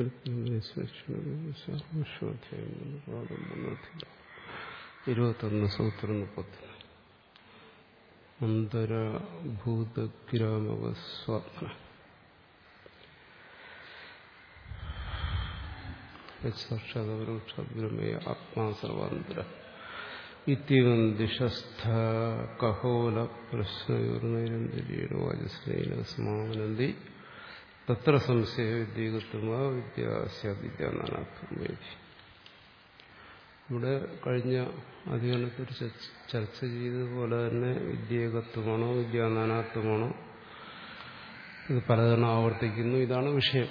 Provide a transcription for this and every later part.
ഇരുപത്തൊന്ന് സൂത്രം മുപ്പത്തി അന്തരഭൂതഗ്രാമവ സ്വാത്മന സാക്ഷാതപരോക്ഷബ്രഹ്മേ ആത്മാ സർവാന്തര ഇത്യവം ദിശസ്ഥ കഹോല പ്രശ്നയോർനൈരന്തരീണ വാചസ്നേന സമാനന്തി തത്ര സംശയ വിദ്യകത്വമാ വിദ്യാസ്യാദിത്യാനാനാത്മം വേദി ഇവിടെ കഴിഞ്ഞ അധികരണത്തിൽ ചർച്ച ചെയ്തതുപോലെ തന്നെ വിദ്യേകത്വമാണോ വിദ്യാനാനാത്വമാണോ ഇത് പലതവണ ആവർത്തിക്കുന്നു ഇതാണ് വിഷയം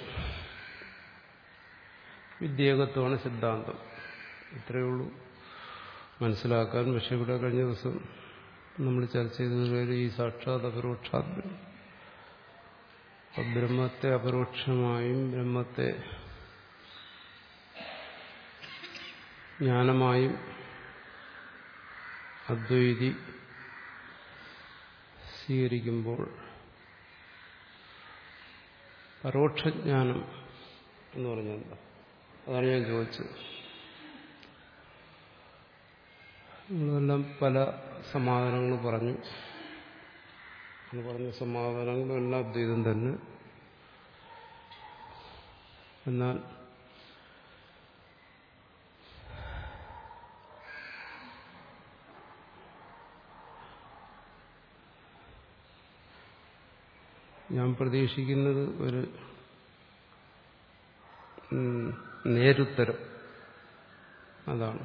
വിദ്യേകത്വമാണ് സിദ്ധാന്തം ഇത്രയേ ഉള്ളൂ മനസ്സിലാക്കാൻ പക്ഷെ ഇവിടെ കഴിഞ്ഞ ദിവസം നമ്മൾ ചർച്ച ചെയ്തതുപോലെ ഈ സാക്ഷാത് അപരോക്ഷാത്മം ബ്രഹ്മത്തെ അപരോക്ഷമായും ബ്രഹ്മത്തെ ജ്ഞാനമായും അദ്വൈതി സ്വീകരിക്കുമ്പോൾ പരോക്ഷജ്ഞാനം എന്ന് പറഞ്ഞാൽ എന്താ അതാണ് ഞാൻ ചോദിച്ചത് നമ്മളെല്ലാം പല സമാധാനങ്ങൾ പറഞ്ഞു എന്ന് പറഞ്ഞ സമാധാനങ്ങളും എല്ലാം അദ്വൈതം തന്നെ എന്നാൽ ഞാൻ പ്രതീക്ഷിക്കുന്നത് ഒരു നേരുത്തരം അതാണ്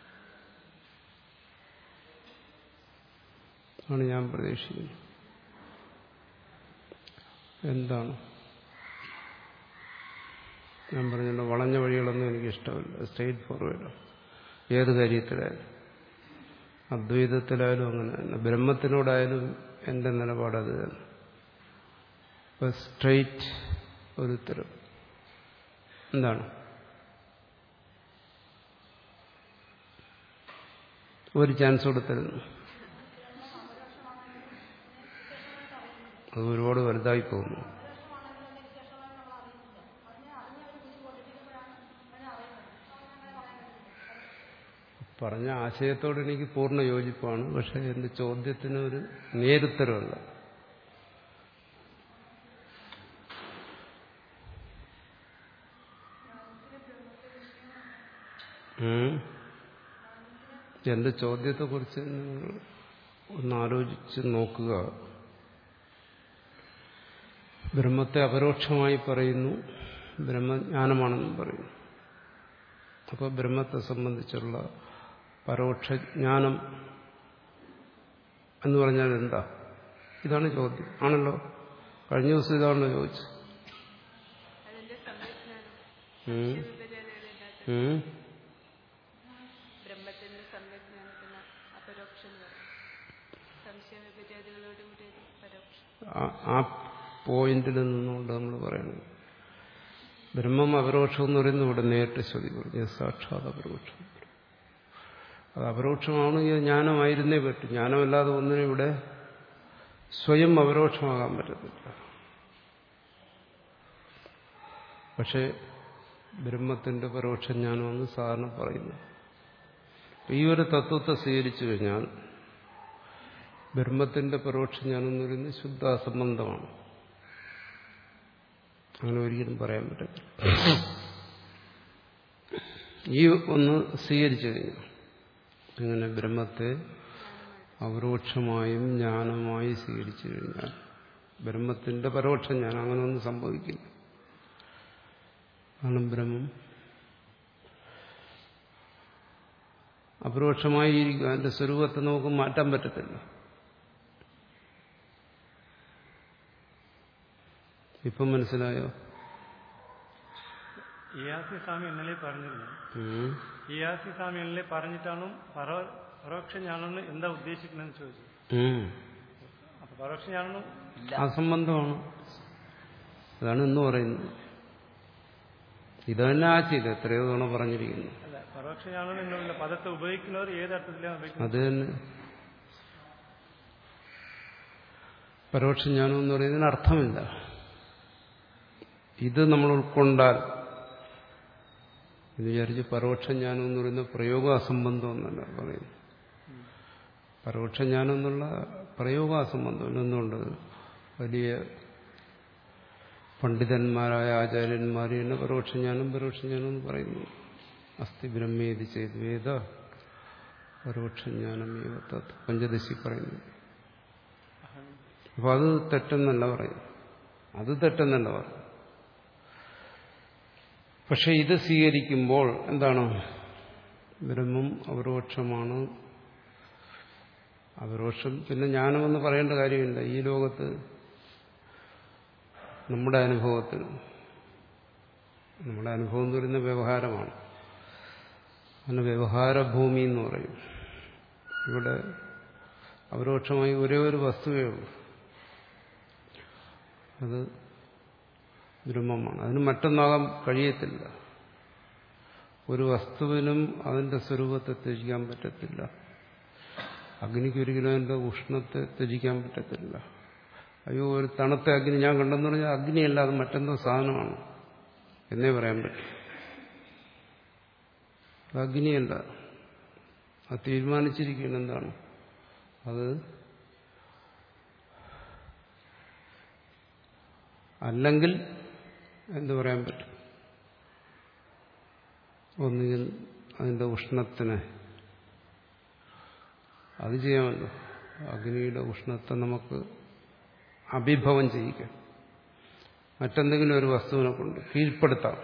ആണ് ഞാൻ പ്രതീക്ഷിക്കുന്നത് എന്താണ് ഞാൻ പറഞ്ഞല്ലോ വളഞ്ഞ വഴികളൊന്നും എനിക്ക് ഇഷ്ടമല്ല സ്ട്രെയിറ്റ് ഫോർവേഡ് ഏത് കാര്യത്തിലായാലും അദ്വൈതത്തിലായാലും അങ്ങനെ തന്നെ ബ്രഹ്മത്തിനോടായാലും എൻ്റെ നിലപാടത് തന്നെ ഇപ്പൊ സ്ട്രെയിറ്റ് ഒരു ഉത്തരം എന്താണ് ഒരു ചാൻസ് കൊടുത്തിരുന്നു അത് ഒരുപാട് വലുതായി പോകുന്നു പറഞ്ഞ ആശയത്തോട് എനിക്ക് പൂർണ്ണ യോജിപ്പാണ് പക്ഷെ എന്റെ ചോദ്യത്തിന് ഒരു നേരുത്തരമല്ല എന്റെ ചോദ്യത്തെക്കുറിച്ച് നിങ്ങൾ ഒന്ന് ആലോചിച്ച് നോക്കുക ബ്രഹ്മത്തെ അപരോക്ഷമായി പറയുന്നു ബ്രഹ്മജ്ഞാനമാണെന്നും പറയുന്നു അപ്പോൾ ബ്രഹ്മത്തെ സംബന്ധിച്ചുള്ള പരോക്ഷജ്ഞാനം എന്ന് പറഞ്ഞാൽ എന്താ ഇതാണ് ചോദ്യം ആണല്ലോ കഴിഞ്ഞ ദിവസം ഇതാണല്ലോ ചോദിച്ചത് ബ്രഹ്മത്തിന്റെ സമ്യജ്ഞാനത്തിന് അപരോക്ഷം സംശയ വിപര്യാദികളോടുകൂടി പരോക്ഷം ആ പോയിന്റിൽ നിന്നുകൊണ്ട് നമ്മൾ പറയണം ബ്രഹ്മം അപരോക്ഷം എന്ന് പറയുന്നത് ഇവിടെ നേരിട്ട് ശ്രുതി പറഞ്ഞു സാക്ഷാത് അപരോക്ഷം അത് അപരോക്ഷമാണ് ഈ ജ്ഞാനമായിരുന്നേ പറ്റും ജ്ഞാനമല്ലാതെ ഒന്നിനും ഇവിടെ സ്വയം അപരോക്ഷമാകാൻ പറ്റത്തില്ല പക്ഷേ ബ്രഹ്മത്തിന്റെ പരോക്ഷ ജ്ഞാനമെന്ന് സാധാരണ പറയുന്നു ഈ ഒരു തത്വത്തെ സ്വീകരിച്ചു കഴിഞ്ഞാൽ ബ്രഹ്മത്തിന്റെ പരോക്ഷ ജ്ഞാനം എന്ന് പറയുന്നത് ശുദ്ധ അസംബന്ധമാണ് അങ്ങനെ ഒരിക്കലും പറയാൻ പറ്റത്തില്ല ഈ ഒന്ന് സ്വീകരിച്ചു കഴിഞ്ഞു അങ്ങനെ ബ്രഹ്മത്തെ അപരോക്ഷമായും ജ്ഞാനമായി സ്വീകരിച്ചു കഴിഞ്ഞാൽ ബ്രഹ്മത്തിന്റെ പരോക്ഷ ജ്ഞാനം അങ്ങനെ ഒന്നും സംഭവിക്കില്ല ആണ് ബ്രഹ്മം അപരോക്ഷമായി ഇരിക്കും അതിന്റെ സ്വരൂപത്തെ നമുക്ക് മാറ്റാൻ പറ്റത്തില്ല ഇപ്പം മനസ്സിലായോ ഇയാസി സ്വാമി ഇന്നലെ പറഞ്ഞിരുന്നു ഉം. ഇയാസി സ്വാമി ഇന്നലെ പറഞ്ഞിട്ടാണ് പരോ- പരോക്ഷ ഞാനെന്ന് എന്താ ഉദ്ദേശിക്കുന്നതെന്ന് ചോദിച്ചു ഉം. അപ്പൊ പരോക്ഷ ഞാനെന്ന് അസംബന്ധമാണ് അതാണ് ഇന്ന് പറയുന്നത് ഇത് തന്നെ ആച്ചില്ല എത്രയോ തവണ പറഞ്ഞിരിക്കുന്നു അല്ല പരോക്ഷ ഞാനെന്ന് എന്നുള്ള പദത്തെ ഉപയോഗിക്കുന്നവർ ഏത് അർത്ഥത്തിലാണ് ഉപയോഗിക്കുന്നത് അത് തന്നെ പരോക്ഷ ജ്ഞാനം എന്ന് പറയുന്നതിന് അർത്ഥമില്ല ഇത് നമ്മൾ ഉൾക്കൊണ്ടാൽ എന്ന് വിചാരിച്ച് പരോക്ഷ ജ്ഞാനം എന്ന് പറയുന്ന പ്രയോഗ അസംബന്ധം എന്നല്ല പറയുന്നു പരോക്ഷ ജ്ഞാനം എന്നുള്ള പ്രയോഗ അസംബന്ധം എന്തുകൊണ്ട് വലിയ പണ്ഡിതന്മാരായ ആചാര്യന്മാർ തന്നെ പരോക്ഷ ജ്ഞാനം പരോക്ഷ ജ്ഞാനം എന്ന് പറയുന്നു അസ്ഥി ബ്രഹ്മേതി ചെയ്ത് വേദ പരോക്ഷ ജ്ഞാനം പഞ്ചദശി പറയുന്നു അപ്പൊ അത് തെറ്റെന്നല്ല പറയും അത് തെറ്റെന്നല്ല പറയും പക്ഷെ ഇത് സ്വീകരിക്കുമ്പോൾ എന്താണ് ബ്രഹ്മം അപരോക്ഷമാണ് അപരോക്ഷം പിന്നെ ജ്ഞാനമെന്ന് പറയേണ്ട കാര്യമില്ല ഈ ലോകത്ത് നമ്മുടെ അനുഭവത്തിൽ നമ്മുടെ അനുഭവം എന്ന് പറയുന്ന വ്യവഹാരമാണ് അതിന് വ്യവഹാരഭൂമി എന്ന് പറയും ഇവിടെ അപരോക്ഷമായി ഒരേ ഒരു വസ്തുവേ ഉള്ളൂ അത് ബ്രഹ്മമാണ് അതിന് മറ്റൊന്നാകാൻ കഴിയത്തില്ല ഒരു വസ്തുവിനും അതിന്റെ സ്വരൂപത്തെ ത്യജിക്കാൻ പറ്റത്തില്ല അഗ്നിക്ക് ഒരിക്കലും അതിന്റെ ഉഷ്ണത്തെ ത്യജിക്കാൻ പറ്റത്തില്ല അയ്യോ ഒരു തണുത്ത അഗ്നി ഞാൻ കണ്ടെന്ന് പറഞ്ഞാൽ അഗ്നിയല്ല അത് മറ്റെന്തോ സാധനമാണ് എന്നേ പറയാൻ പറ്റും അത് അഗ്നിയല്ല അത് തീരുമാനിച്ചിരിക്കുന്നത് എന്താണ് അത് അല്ലെങ്കിൽ എന്തു പറയാൻ പറ്റും ഒന്നുകിൽ അതിന്റെ ഉഷ്ണത്തിനെ അത് ചെയ്യാമല്ലോ അഗ്നിയുടെ ഉഷ്ണത്തെ നമുക്ക് അഭിഭവം ചെയ്യിക്കാം മറ്റെന്തെങ്കിലും ഒരു വസ്തുവിനെ കൊണ്ട് കീഴ്പ്പെടുത്താം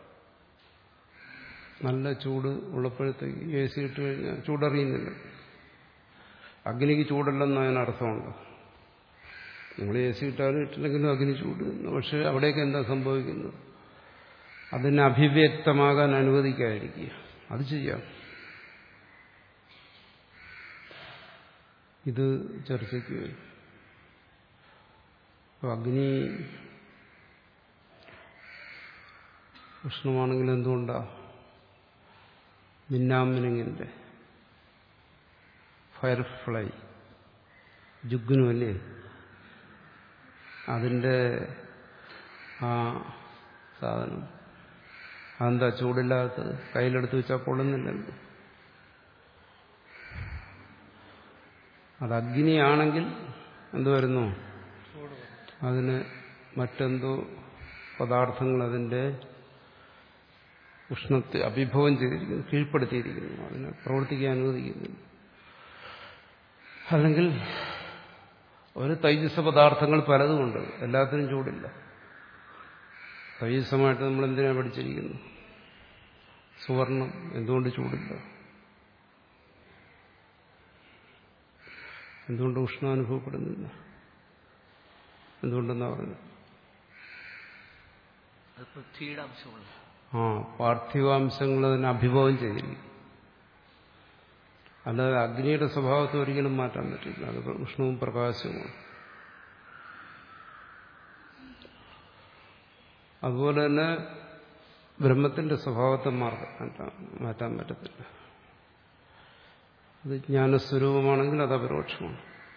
നല്ല ചൂട് ഉള്ളപ്പോഴത്തേക്ക് എ സി ഇട്ട് കഴിഞ്ഞാൽ ചൂടറിയുന്നില്ല അഗ്നിക്ക് ചൂടല്ലെന്ന് അതിനർത്ഥമുണ്ട് നിങ്ങൾ എ സി ഇട്ടാലും ഇട്ടില്ലെങ്കിലും അഗ്നി ചൂട് പക്ഷെ അവിടേക്ക് എന്താ സംഭവിക്കുന്നത് അതിനെ അഭിവ്യക്തമാകാൻ അനുവദിക്കാതിരിക്കുക അത് ചെയ്യാം ഇത് ചർച്ചയ്ക്ക് വരും അപ്പോൾ അഗ്നി ഉഷ്ണമാണെങ്കിൽ എന്തുകൊണ്ടാ മിന്നാമിനിങ്ങിൻ്റെ ഫയർഫ്ലൈ ജുഗ്നുമല്ലേ അതിൻ്റെ ആ സാധനം അതെന്താ ചൂടില്ലാത്തത് കയ്യിലെടുത്ത് വെച്ചാൽ പൊള്ളുന്നില്ലല്ലോ അത് അഗ്നിയാണെങ്കിൽ എന്ത് വരുന്നു അതിന് മറ്റെന്തോ പദാർത്ഥങ്ങൾ അതിൻ്റെ ഉഷ്ണത്തെ അഭിഭവം ചെയ്തിരിക്കുന്നു കീഴ്പ്പെടുത്തിയിരിക്കുന്നു അതിനെ പ്രവർത്തിക്കാൻ അനുവദിക്കുന്നില്ല അല്ലെങ്കിൽ ഒരു തൈജസ പദാർത്ഥങ്ങൾ പലതുമുണ്ട് എല്ലാത്തിനും ചൂടില്ല തൈജസമായിട്ട് നമ്മൾ എന്തിനാ പഠിച്ചിരിക്കുന്നു സുവർണം എന്തുകൊണ്ട് ചൂടില്ല എന്തുകൊണ്ട് ഉഷ്ണം അനുഭവപ്പെടുന്നില്ല എന്തുകൊണ്ടെന്നാ പറഞ്ഞത് അത് പൃഥ്വിയുടെ അംശമാണ് ആ പാർത്ഥിവാംശങ്ങൾ അതിനെ അഭിഭവം ചെയ്തിരിക്കും അല്ലാതെ അഗ്നിയുടെ സ്വഭാവത്തെ ഒരിക്കലും മാറ്റാൻ പറ്റില്ല അത് ഉഷ്ണവും പ്രകാശവുമാണ് അതുപോലെ തന്നെ ബ്രഹ്മത്തിന്റെ സ്വഭാവത്തെ മാറ്റാൻ മാറ്റാൻ പറ്റത്തില്ല അത് ജ്ഞാനസ്വരൂപമാണെങ്കിൽ അത് അപരോക്ഷമാണ്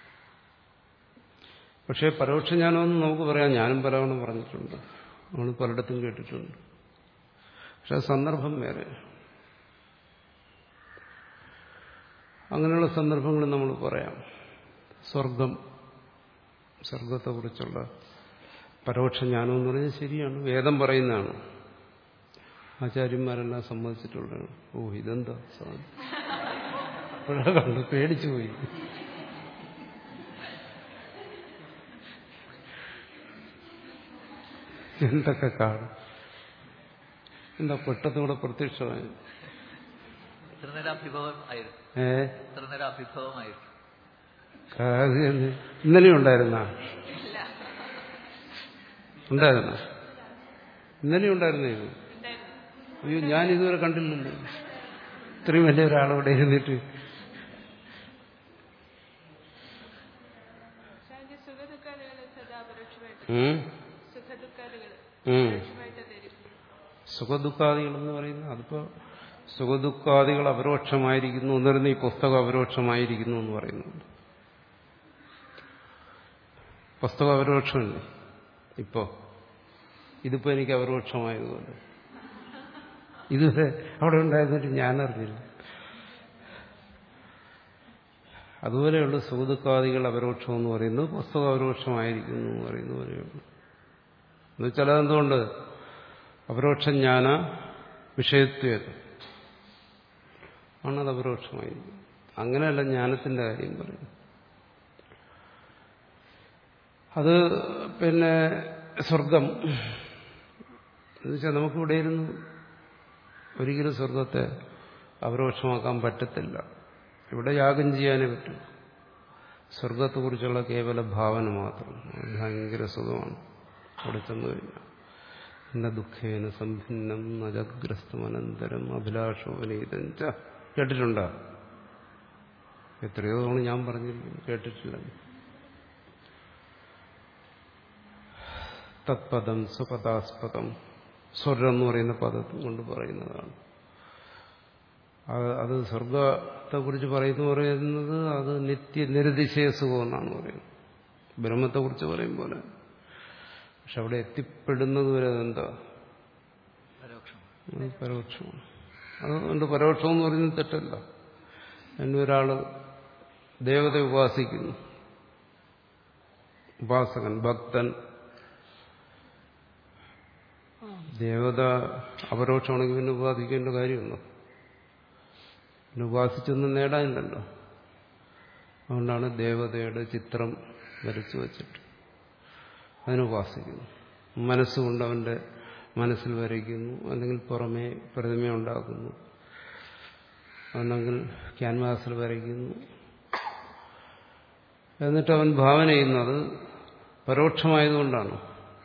പക്ഷേ പരോക്ഷ ജ്ഞാനമെന്ന് നമുക്ക് പറയാം ഞാനും പലവണ്ണം പറഞ്ഞിട്ടുണ്ട് നമ്മൾ പലയിടത്തും കേട്ടിട്ടുണ്ട് പക്ഷെ സന്ദർഭം വേറെ അങ്ങനെയുള്ള സന്ദർഭങ്ങൾ നമ്മൾ പറയാം സ്വർഗം സ്വർഗത്തെക്കുറിച്ചുള്ള പരോക്ഷ ജ്ഞാനം എന്ന് പറഞ്ഞാൽ ശരിയാണ് വേദം പറയുന്നതാണ് ആചാര്യന്മാരെല്ലാം സമ്മതിച്ചിട്ടുള്ളതാണ് ഓ ഇതെന്താ സാധനം അപ്പോഴാ കണ്ടു പേടിച്ചു പോയി എന്തൊക്കെ കാണും എന്താ പെട്ടതോടെ പ്രത്യക്ഷമായി എത്ര നേരം അഭിഭവം ആയിരുന്നു ഏ എത്ര നേരം അഭിഭവമായിരുന്നു കാര്യം ഇന്നലെ ഉണ്ടായിരുന്ന ഉണ്ടായിരുന്ന ഇന്നലെ ഉണ്ടായിരുന്ന ഇത് അയ്യോ ഞാൻ ഇതുവരെ കണ്ടില്ലല്ലോ ഇത്രയും വലിയ ഒരാളവിടെ ഇരുന്നിട്ട് സ്വാമി സുഖദുഃഖാദികൾ സദാ പരോക്ഷമായിട്ട് ഉം, സുഖദുഃഖാദികൾ ഉം. പരോക്ഷമായിട്ട് ധരിക്കുന്നു സുഖദുഃഖാദികൾ എന്ന് പറയുന്നത് അതിപ്പോ സുഖദുഃഖാദികൾ അപരോക്ഷമായിരിക്കുന്നു എന്ന് പറയുന്ന ഈ പുസ്തകം അപരോക്ഷമായിരിക്കുന്നു എന്ന് പറയുന്നുണ്ട് പുസ്തകം അപരോക്ഷമല്ലേ ഇപ്പോ ഇതിപ്പോ എനിക്ക് അപരോക്ഷമായതുകൊണ്ട് ഇതുവരെ അവിടെ ഉണ്ടായിരുന്നിട്ട് ഞാനറിഞ്ഞില്ല അതുപോലെയുള്ള സുഹൃത്തുക്കാദികൾ അപരോക്ഷം എന്ന് പറയുന്നത് പുസ്തകം അപരോക്ഷമായിരിക്കുന്നു എന്ന് പറയുന്ന പോലെയുള്ളൂ എന്നുവെച്ചാൽ അതെന്തുകൊണ്ട് അപരോക്ഷ ജ്ഞാന വിഷയത്വം ആണത് അപരോക്ഷമായിരിക്കും അങ്ങനെയല്ല ജ്ഞാനത്തിന്റെ കാര്യം പറയും അത് പിന്നെ സ്വർഗം എന്നുവെച്ചാൽ നമുക്കിവിടെ ഇരുന്ന് ഒരിക്കലും സ്വർഗത്തെ അപരോക്ഷമാക്കാൻ പറ്റത്തില്ല ഇവിടെ യാഗം ചെയ്യാനേ പറ്റും സ്വർഗത്തെക്കുറിച്ചുള്ള കേവല ഭാവന മാത്രം അത് ഭയങ്കര സുഖമാണ് അവിടെ ചെന്നു കഴിഞ്ഞാൽ എന്ന ദുഃഖേന സംഭിന്നം നജഗ്രസ്തമനന്തരം അഭിലാഷോപനീതം ച കേട്ടിട്ടുണ്ടോ എത്രയോ തവണ ഞാൻ പറഞ്ഞിരിക്കുന്നു കേട്ടിട്ടില്ല തത്പദം സ്വപദാസ്പദം സ്വർഗം എന്ന് പറയുന്ന പദം കൊണ്ട് പറയുന്നതാണ് അത് സ്വർഗത്തെക്കുറിച്ച് പറയുന്നു പറയുന്നത് അത് നിത്യ നിരതിശയ സുഖം എന്നാണ് പറയുന്നത് ബ്രഹ്മത്തെക്കുറിച്ച് പറയും പോലെ പക്ഷെ അവിടെ എത്തിപ്പെടുന്നത് വരെ അതെന്താ പരോക്ഷം അത് പരോക്ഷമാണ് അതുകൊണ്ട് പരോക്ഷം എന്ന് പറയുന്നത് തെറ്റല്ല എന്നെ ഒരാള് ദേവത ഉപാസിക്കുന്നു ഉപാസകൻ ഭക്തൻ ദേവത അപരോക്ഷമാണെങ്കിൽ പിന്നെ ഉപാസിക്കേണ്ട കാര്യമുണ്ടോ പിന്നെ ഉപാസിച്ചൊന്നും നേടാനില്ലല്ലോ അതുകൊണ്ടാണ് ദേവതയുടെ ചിത്രം വരച്ചു വച്ചിട്ട് അതിനെ ഉപാസിക്കുന്നു മനസ്സുകൊണ്ട് അവന്റെ മനസ്സിൽ വരയ്ക്കുന്നു അല്ലെങ്കിൽ പുറമേ പ്രതിമ ഉണ്ടാക്കുന്നു അല്ലെങ്കിൽ ക്യാൻവാസിൽ വരയ്ക്കുന്നു എന്നിട്ട് അവൻ ഭാവന ചെയ്യുന്നത് പരോക്ഷമായതുകൊണ്ടാണ്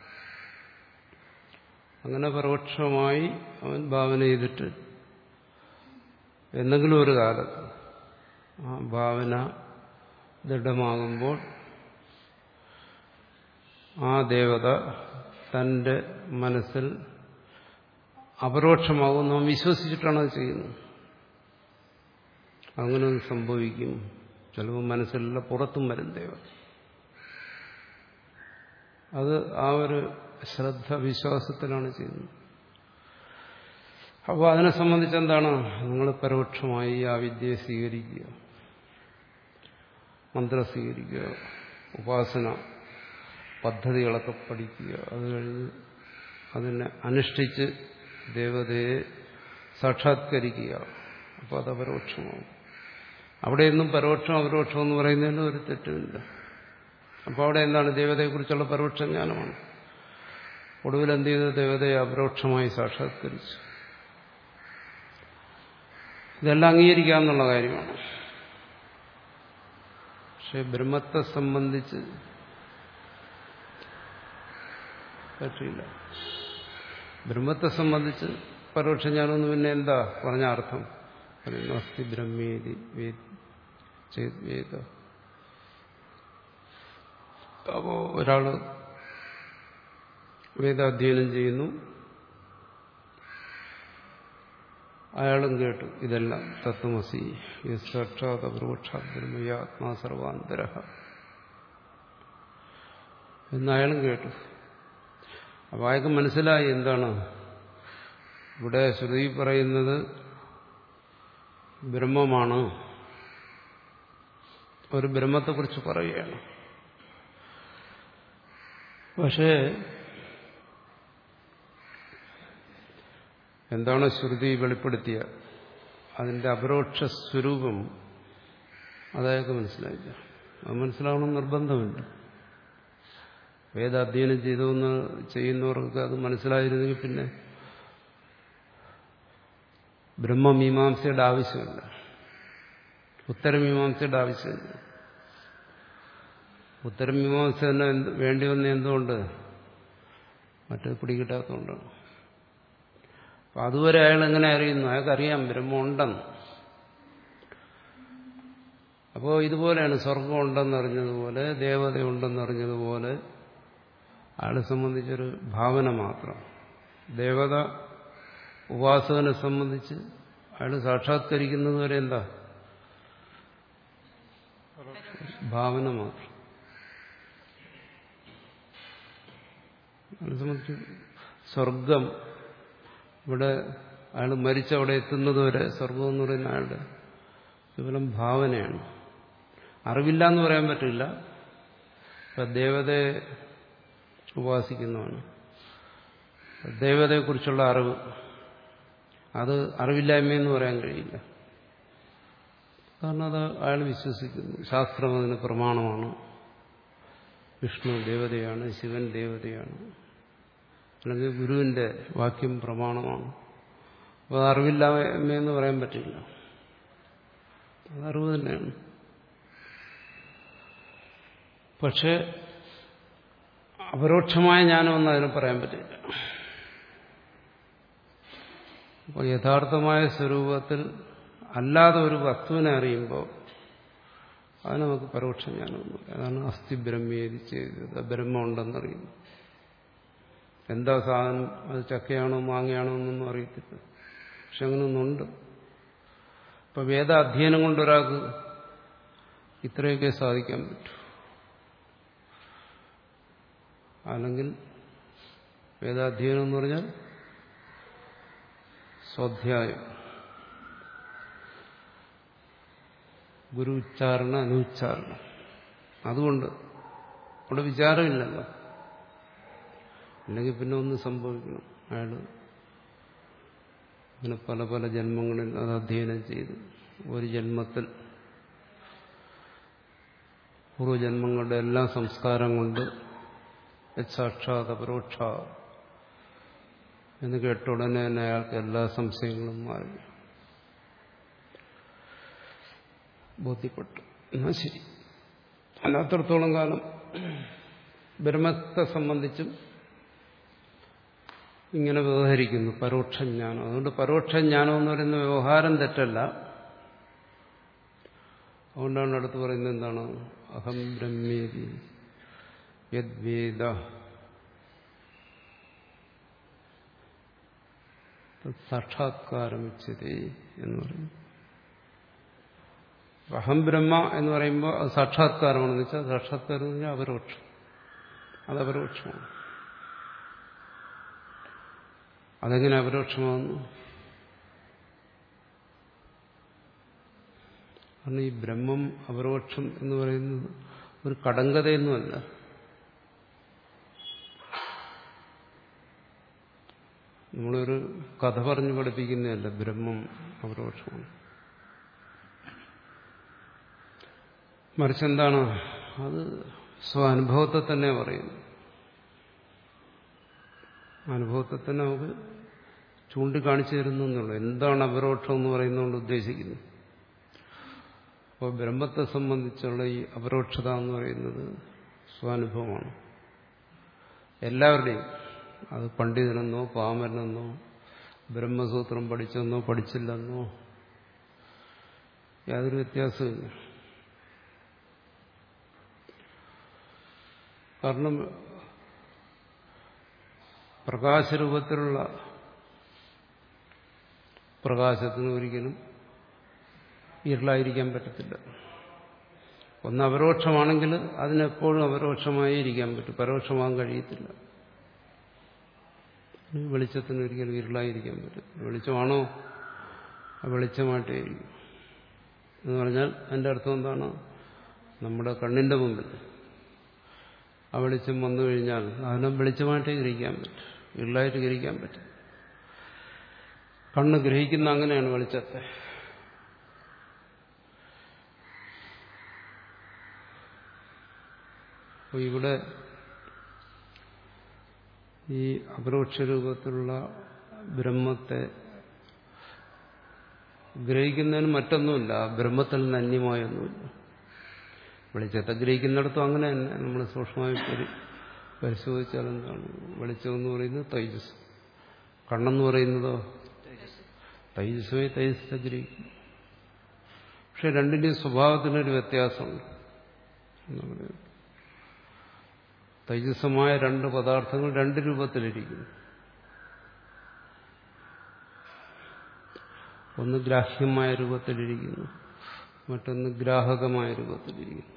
അങ്ങനെ പരോക്ഷമായി അവൻ ഭാവന ചെയ്തിട്ട് എന്തെങ്കിലും ഒരു കാലത്ത് ആ ഭാവന ദൃഢമാകുമ്പോൾ ആ ദേവത തന്റെ മനസ്സിൽ അപരോക്ഷമാകുമെന്ന് അവൻ വിശ്വസിച്ചിട്ടാണ് അത് ചെയ്യുന്നത് അങ്ങനെ ഒന്ന് സംഭവിക്കും ചിലപ്പോൾ മനസ്സിലുള്ള പുറത്തും വരും ദേവത അത് ആ ഒരു ശ്രദ്ധ വിശ്വാസത്തിലാണ് ചെയ്യുന്നത് അപ്പോൾ അതിനെ സംബന്ധിച്ച് എന്താണ് നിങ്ങൾ പരോക്ഷമായി ആ വിദ്യയെ സ്വീകരിക്കുക മന്ത്രം സ്വീകരിക്കുക ഉപാസന പദ്ധതികളൊക്കെ പഠിക്കുക അത് കഴിഞ്ഞ് അതിനെ അനുഷ്ഠിച്ച് ദേവതയെ സാക്ഷാത്കരിക്കുക അപ്പോൾ അത് അപരോക്ഷമാവും അവിടെയൊന്നും പരോക്ഷം അപരോക്ഷം എന്ന് പറയുന്നതിന് ഒരു തെറ്റുമില്ല അപ്പോൾ അവിടെ എന്താണ് ദേവതയെക്കുറിച്ചുള്ള പരോക്ഷ ജ്ഞാനമാണ് ഒടുവിൽ എന്ത് ചെയ്ത് ദേവതയെ അപരോക്ഷമായി സാക്ഷാത്കരിച്ചു ഇതെല്ലാം അംഗീകരിക്കാമെന്നുള്ള കാര്യമാണ് പക്ഷെ ബ്രഹ്മത്തെ സംബന്ധിച്ച് പറ്റില്ല ബ്രഹ്മത്തെ സംബന്ധിച്ച് പരോക്ഷ ജ്ഞാനമെന്ന് പിന്നെ എന്താ പറഞ്ഞ അർത്ഥം പറയുന്നു അസ്ഥി ബ്രഹ്മേതി വേദ അപ്പോ ഒരാള് വേദാധ്യയനം ചെയ്യുന്നു അയാളും കേട്ടു ഇതെല്ലാം തത്വമസി സാക്ഷാത് അപരോക്ഷാത് ബ്രഹ്മയാത്മാ സർവാന്തര എന്ന് അയാളും കേട്ടു അപ്പൊ അയാൾക്ക് മനസ്സിലായി എന്താണ് ഇവിടെ ശ്രുതി പറയുന്നത് ബ്രഹ്മമാണ് ഒരു ബ്രഹ്മത്തെക്കുറിച്ച് പറയുകയാണ് പക്ഷേ എന്താണ് ശ്രുതി വെളിപ്പെടുത്തിയ അതിന്റെ അപരോക്ഷ സ്വരൂപം അതായത് മനസ്സിലായില്ല അത് മനസ്സിലാവണം നിർബന്ധമില്ല വേദാധ്യയനം ചെയ്തെന്ന് ചെയ്യുന്നവർക്ക് അത് മനസ്സിലായിരുന്നെങ്കിൽ പിന്നെ ബ്രഹ്മമീമാംസയുടെ ആവശ്യമില്ല ഉത്തരമീമാംസയുടെ ആവശ്യമില്ല ഉത്തരമീമാംസ തന്നെ വേണ്ടി വന്ന എന്തുകൊണ്ട് മറ്റേ പിടികിട്ടാത്തതുകൊണ്ടാണ് അപ്പം അതുവരെ അയാൾ എങ്ങനെ അറിയുന്നു അയാൾക്കറിയാം ബ്രഹ്മം ഉണ്ടെന്ന് അപ്പോൾ ഇതുപോലെയാണ് സ്വർഗം ഉണ്ടെന്നറിഞ്ഞതുപോലെ ദേവത ഉണ്ടെന്നറിഞ്ഞതുപോലെ അയാളെ സംബന്ധിച്ചൊരു ഭാവന മാത്രം ദേവത ഉപാസകനെ സംബന്ധിച്ച് അയാൾ സാക്ഷാത്കരിക്കുന്നത് വരെ എന്താ ഭാവന മാത്രം അയാളെ സംബന്ധിച്ച് സ്വർഗം ഇവിടെ അയാൾ മരിച്ച് അവിടെ എത്തുന്നത് വരെ സ്വർഗം എന്ന് പറയുന്ന അയാളുടെ കേവലം ഭാവനയാണ് അറിവില്ല എന്ന് പറയാൻ പറ്റില്ല ഇപ്പം ദേവതയെ ഉപാസിക്കുന്നതാണ് ദേവതയെക്കുറിച്ചുള്ള അറിവ് അത് അറിവില്ലായ്മയെന്ന് പറയാൻ കഴിയില്ല കാരണം അത് അയാൾ വിശ്വസിക്കുന്നു ശാസ്ത്രം അതിന് പ്രമാണമാണ് വിഷ്ണു ദേവതയാണ് ശിവൻ ദേവതയാണ് അല്ലെങ്കിൽ ഗുരുവിന്റെ വാക്യം പ്രമാണമാണ് അപ്പോൾ അത് അറിവില്ലായ്മയെന്ന് പറയാൻ പറ്റില്ല അത് അറിവ് തന്നെയാണ് പക്ഷെ അപരോക്ഷമായ ജ്ഞാനമെന്ന് അതിന് പറയാൻ പറ്റില്ല അപ്പോൾ യഥാർത്ഥമായ സ്വരൂപത്തിൽ അല്ലാതെ ഒരു വസ്തുവിനെ അറിയുമ്പോൾ അത് നമുക്ക് പരോക്ഷ ജ്ഞാനമെന്ന് പറയാം അതാണ് അസ്ഥി ബ്രഹ്മേതി ചെയ്തത് ബ്രഹ്മം ഉണ്ടെന്നറിയുന്നു എന്താ സാധനം അത് ചക്കയാണോ മാങ്ങയാണോ എന്നൊന്നും അറിയത്തില്ല പക്ഷെ അങ്ങനൊന്നുണ്ട് ഇപ്പൊ വേദ അധ്യയനം കൊണ്ട് ഒരാൾക്ക് ഇത്രയൊക്കെ സാധിക്കാൻ പറ്റൂ അല്ലെങ്കിൽ വേദാധ്യയനം എന്ന് പറഞ്ഞാൽ സ്വാധ്യായം ഗുരു ഉച്ചാരണ അനുച്ചാരണം അതുകൊണ്ട് അവിടെ വിചാരമില്ലല്ലോ അല്ലെങ്കിൽ പിന്നെ ഒന്ന് സംഭവിക്കണം അയാൾ അങ്ങനെ പല പല ജന്മങ്ങളിൽ അത് അധ്യയനം ചെയ്തു ഒരു ജന്മത്തിൽ പൂർവ്വജന്മങ്ങളുടെ എല്ലാ സംസ്കാരം കൊണ്ട് സാക്ഷാത് അപരോക്ഷ എന്ന് കേട്ട ഉടനെ തന്നെ അയാൾക്ക് എല്ലാ സംശയങ്ങളും മാറി ബോധ്യപ്പെട്ടു എന്നാ ശരി അല്ലാത്തടത്തോളം കാലം ബ്രഹ്മത്തെ സംബന്ധിച്ചും ഇങ്ങനെ വ്യവഹരിക്കുന്നു പരോക്ഷജ്ഞാനം അതുകൊണ്ട് പരോക്ഷജ്ഞാനം എന്ന് പറയുന്ന വ്യവഹാരം തെറ്റല്ല അതുകൊണ്ടാണ് അടുത്ത് പറയുന്നത് എന്താണ് അഹം ബ്രഹ്മേതി യദ്വേദ സാക്ഷാത്കാരമിച്ചതേ എന്ന് പറയുന്നു അഹം ബ്രഹ്മ എന്ന് പറയുമ്പോൾ അത് സാക്ഷാത്കാരമാണെന്ന് വെച്ചാൽ സാക്ഷാത്കാരം എന്ന് പറഞ്ഞാൽ അപരോക്ഷം അത് അപരോക്ഷമാണ് അതെങ്ങനെ അപരോക്ഷമാകുന്നു കാരണം ഈ ബ്രഹ്മം അപരോക്ഷം എന്ന് പറയുന്നത് ഒരു കടങ്കഥയൊന്നുമല്ല നമ്മളൊരു കഥ പറഞ്ഞു പഠിപ്പിക്കുന്നതല്ല ബ്രഹ്മം അപരോക്ഷമാണ് മറിച്ച് എന്താണ് അത് സ്വാനുഭവത്തെ തന്നെ പറയുന്നു അനുഭവത്തെ തന്നെ നമുക്ക് ചൂണ്ടിക്കാണിച്ചു തരുന്നു എന്നുള്ളൂ എന്താണ് അപരോക്ഷം എന്ന് പറയുന്നതുകൊണ്ട് ഉദ്ദേശിക്കുന്നത് അപ്പോൾ ബ്രഹ്മത്തെ സംബന്ധിച്ചുള്ള ഈ അപരോക്ഷത എന്ന് പറയുന്നത് സ്വാനുഭവമാണ് എല്ലാവരുടെയും അത് പണ്ഡിതനെന്നോ പാമരനെന്നോ ബ്രഹ്മസൂത്രം പഠിച്ചെന്നോ പഠിച്ചില്ലെന്നോ യാതൊരു വ്യത്യാസമില്ല കാരണം പ്രകാശരൂപത്തിലുള്ള പ്രകാശത്തിന് ഒരിക്കലും ഇരുളായിരിക്കാൻ പറ്റത്തില്ല ഒന്ന് അപരോക്ഷമാണെങ്കിൽ അതിനെപ്പോഴും അപരോക്ഷമായി ഇരിക്കാൻ പറ്റും പരോക്ഷമാകാൻ കഴിയത്തില്ല വെളിച്ചത്തിന് ഒരിക്കലും ഇരുളായിരിക്കാൻ പറ്റും വെളിച്ചമാണോ വെളിച്ചമായിട്ടേ ഇരിക്കും എന്ന് പറഞ്ഞാൽ അതിൻ്റെ അർത്ഥം എന്താണ് നമ്മുടെ കണ്ണിന്റെ മുമ്പിൽ ആ വെളിച്ചം വന്നു കഴിഞ്ഞാൽ അതിനെ വെളിച്ചമായിട്ടേ ഗ്രഹിക്കാൻ പറ്റും ഇരുളായിട്ട് ഗ്രഹിക്കാൻ പറ്റും കണ്ണ് ഗ്രഹിക്കുന്ന അങ്ങനെയാണ് വെളിച്ചത്തെ അപ്പോൾ ഇവിടെ ഈ അപരോക്ഷ രൂപത്തിലുള്ള ബ്രഹ്മത്തെ ഗ്രഹിക്കുന്നതിന് മറ്റൊന്നുമില്ല ബ്രഹ്മത്തിൽ നിന്ന് അന്യമായൊന്നുമില്ല വെളിച്ചത്തെ ഗ്രഹിക്കുന്നിടത്തും അങ്ങനെ തന്നെ നമ്മൾ സൂക്ഷ്മമായി പരി പരിശോധിച്ചാൽ എന്താണ് വെളിച്ചം എന്ന് പറയുന്നത് തൈജസ് കണ്ണെന്ന് പറയുന്നതോ തൈജസ്സമേ തൈജസ്സത്തെ ഗ്രഹിക്കും പക്ഷെ രണ്ടിന്റെയും സ്വഭാവത്തിനൊരു വ്യത്യാസമുണ്ട് എന്ന് പറയുന്നത് തൈജസ്സമായ രണ്ട് പദാർത്ഥങ്ങൾ രണ്ട് രൂപത്തിലിരിക്കുന്നു ഒന്ന് ഗ്രാഹ്യമായ രൂപത്തിലിരിക്കുന്നു മറ്റൊന്ന് ഗ്രാഹകമായ രൂപത്തിലിരിക്കുന്നു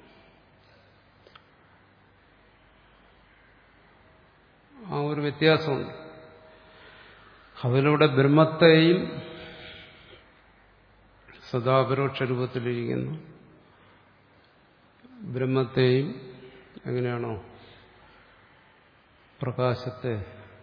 ആ ഒരു വ്യത്യാസമുണ്ട് അതിലൂടെ ബ്രഹ്മത്തെയും സദാപരോക്ഷ രൂപത്തിലിരിക്കുന്നു ബ്രഹ്മത്തെയും എങ്ങനെയാണോ പ്രകാശത്തെ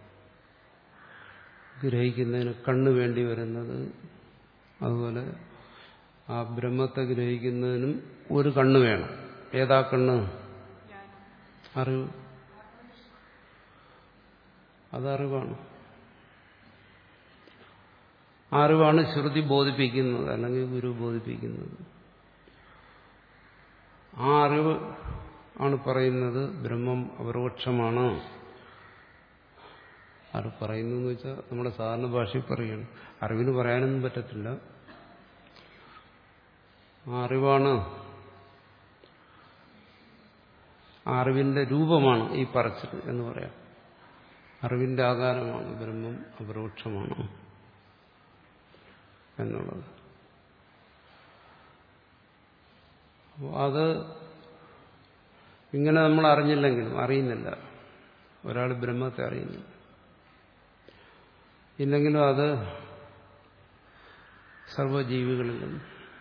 ഗ്രഹിക്കുന്നതിന് കണ്ണ് വേണ്ടി വരുന്നത് അതുപോലെ ആ ബ്രഹ്മത്തെ ഗ്രഹിക്കുന്നതിനും ഒരു കണ്ണ് വേണം ഏതാ കണ്ണ് അറിവ് അതറിവാണ് ആ അറിവാണ് ശ്രുതി ബോധിപ്പിക്കുന്നത് അല്ലെങ്കിൽ ഗുരു ബോധിപ്പിക്കുന്നത് ആ അറിവ് ആണ് പറയുന്നത് ബ്രഹ്മം അപരോക്ഷമാണ് അത് പറയുന്നു എന്ന് വെച്ചാൽ നമ്മുടെ സാധാരണ ഭാഷയിൽ പറയുകയാണ് അറിവിന് പറയാനൊന്നും പറ്റത്തില്ല ആ അറിവാണ് ആ അറിവിന്റെ രൂപമാണ് ഈ പറച്ചിൽ എന്ന് പറയാം അറിവിന്റെ ആകാരമാണ് ബ്രഹ്മം അപരോക്ഷമാണ് എന്നുള്ളത് അപ്പോൾ അത് ഇങ്ങനെ നമ്മൾ അറിഞ്ഞില്ലെങ്കിലും അറിയുന്നില്ല ഒരാൾ ബ്രഹ്മത്തെ അറിയുന്നില്ല ഇല്ലെങ്കിലും അത് സർവജീവികളിലും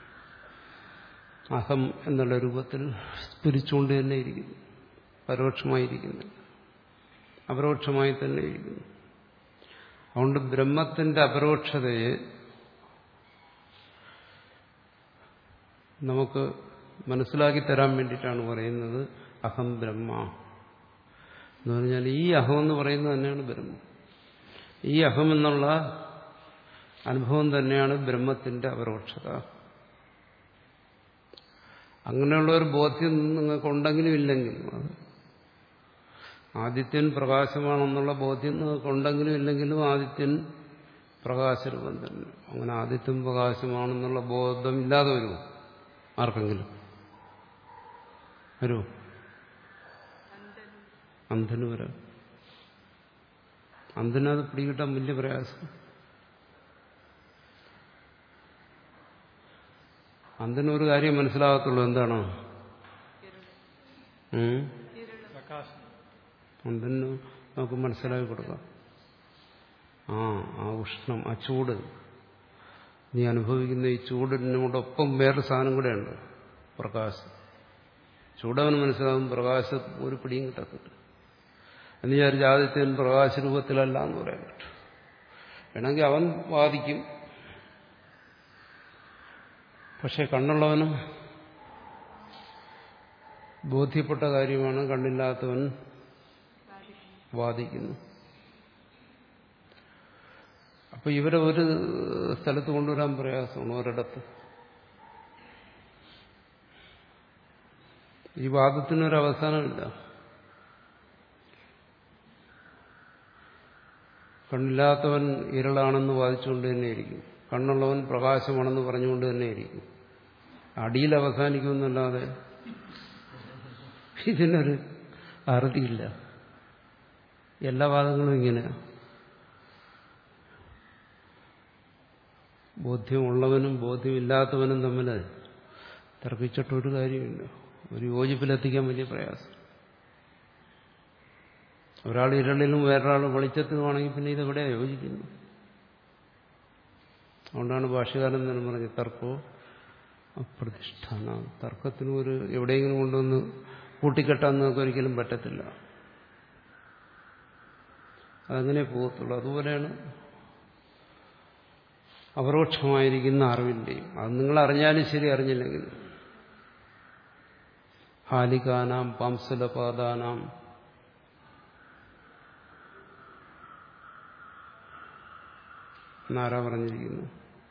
അഹം എന്നുള്ള രൂപത്തിൽ സ്പിരിച്ചുകൊണ്ട് തന്നെ ഇരിക്കുന്നു പരോക്ഷമായിരിക്കുന്നില്ല അപരോക്ഷമായി തന്നെ ഇരിക്കുന്നു അതുകൊണ്ട് ബ്രഹ്മത്തിന്റെ അപരോക്ഷതയെ നമുക്ക് മനസ്സിലാക്കി തരാൻ വേണ്ടിയിട്ടാണ് പറയുന്നത് അഹം ബ്രഹ്മ എന്ന് പറഞ്ഞാൽ ഈ അഹം എന്ന് പറയുന്നത് തന്നെയാണ് ബ്രഹ്മം ഈ അഹം എന്നുള്ള അനുഭവം തന്നെയാണ് ബ്രഹ്മത്തിന്റെ അപരോക്ഷത അങ്ങനെയുള്ള ഒരു ബോധ്യം നിങ്ങൾക്കുണ്ടെങ്കിലും ഇല്ലെങ്കിലും അത് ആദിത്യൻ പ്രകാശമാണെന്നുള്ള ബോധ്യം നിങ്ങൾക്കുണ്ടെങ്കിലും ഇല്ലെങ്കിലും ആദിത്യൻ പ്രകാശരൂപം തന്നെ അങ്ങനെ ആദിത്യൻ പ്രകാശമാണെന്നുള്ള ബോധം ഇല്ലാതെ വരുമോ ആർക്കെങ്കിലും വരുമോ അന്ധന് വരാം അന്ധനത് പിടികിട്ടാൻ വലിയ പ്രയാസം അന്ധനൊരു കാര്യം മനസ്സിലാകത്തുള്ളൂ എന്താണ് ഉം? പ്രകാശം അന്ധന് നമുക്ക് മനസ്സിലാക്കി കൊടുക്കാം ആ ആ ഉഷ്ണം ആ ചൂട് നീ അനുഭവിക്കുന്ന ഈ ചൂടിനോടൊപ്പം വേറൊരു സാധനം കൂടെയുണ്ട് പ്രകാശം ചൂടവന് മനസ്സിലാകും പ്രകാശം ഒരു പിടിയും കിട്ടത്തില്ല എന്ന് വിചാരിച്ച് ആദ്യത്തെ പ്രകാശരൂപത്തിലല്ല എന്ന് പറയാൻ പറ്റും വേണമെങ്കിൽ അവൻ വാദിക്കും പക്ഷെ കണ്ണുള്ളവനും ബോധ്യപ്പെട്ട കാര്യമാണ് കണ്ണില്ലാത്തവൻ വാദിക്കുന്നു അപ്പൊ ഇവരെ ഒരു സ്ഥലത്ത് കൊണ്ടുവരാൻ പ്രയാസമാണ് ഒരിടത്ത് ഈ വാദത്തിനൊരു അവസാനമില്ല കണ്ണില്ലാത്തവൻ ഇരളാണെന്ന് വാദിച്ചുകൊണ്ട് തന്നെയിരിക്കും കണ്ണുള്ളവൻ പ്രകാശമാണെന്ന് പറഞ്ഞുകൊണ്ട് തന്നെയിരിക്കും അടിയിൽ അവസാനിക്കുമെന്നല്ലാതെ ഇതിനൊരു അറുതിയില്ല എല്ലാ വാദങ്ങളും ഇങ്ങനെയാണ് ബോധ്യമുള്ളവനും ബോധ്യമില്ലാത്തവനും തമ്മിൽ തർക്കിച്ചിട്ടൊരു കാര്യമില്ല ഒരു യോജിപ്പിലെത്തിക്കാൻ വലിയ പ്രയാസം ഒരാൾ ഇരളിലും വേറൊരാൾ വെളിച്ചത്തിലുമാണെങ്കിൽ പിന്നെ ഇതെവിടെ യോജിക്കുന്നു അതുകൊണ്ടാണ് ഭാഷകാരൻ തന്നെ പറഞ്ഞത് തർക്കോ അപ്രതിഷ്ഠാന തർക്കത്തിന് ഒരു എവിടെയെങ്കിലും കൊണ്ടുവന്ന് കൂട്ടിക്കെട്ടാൻ നമുക്ക് ഒരിക്കലും പറ്റത്തില്ല അതങ്ങനെ പോകത്തുള്ളൂ അതുപോലെയാണ് അപരോക്ഷമായിരിക്കുന്ന അറിവിന്റെയും അത് നിങ്ങൾ അറിഞ്ഞാലും ശരി അറിഞ്ഞില്ലെങ്കിലും ഹാലികാനാം പാംസുലപാദാനാം എന്നാരാ പറഞ്ഞിരിക്കുന്നു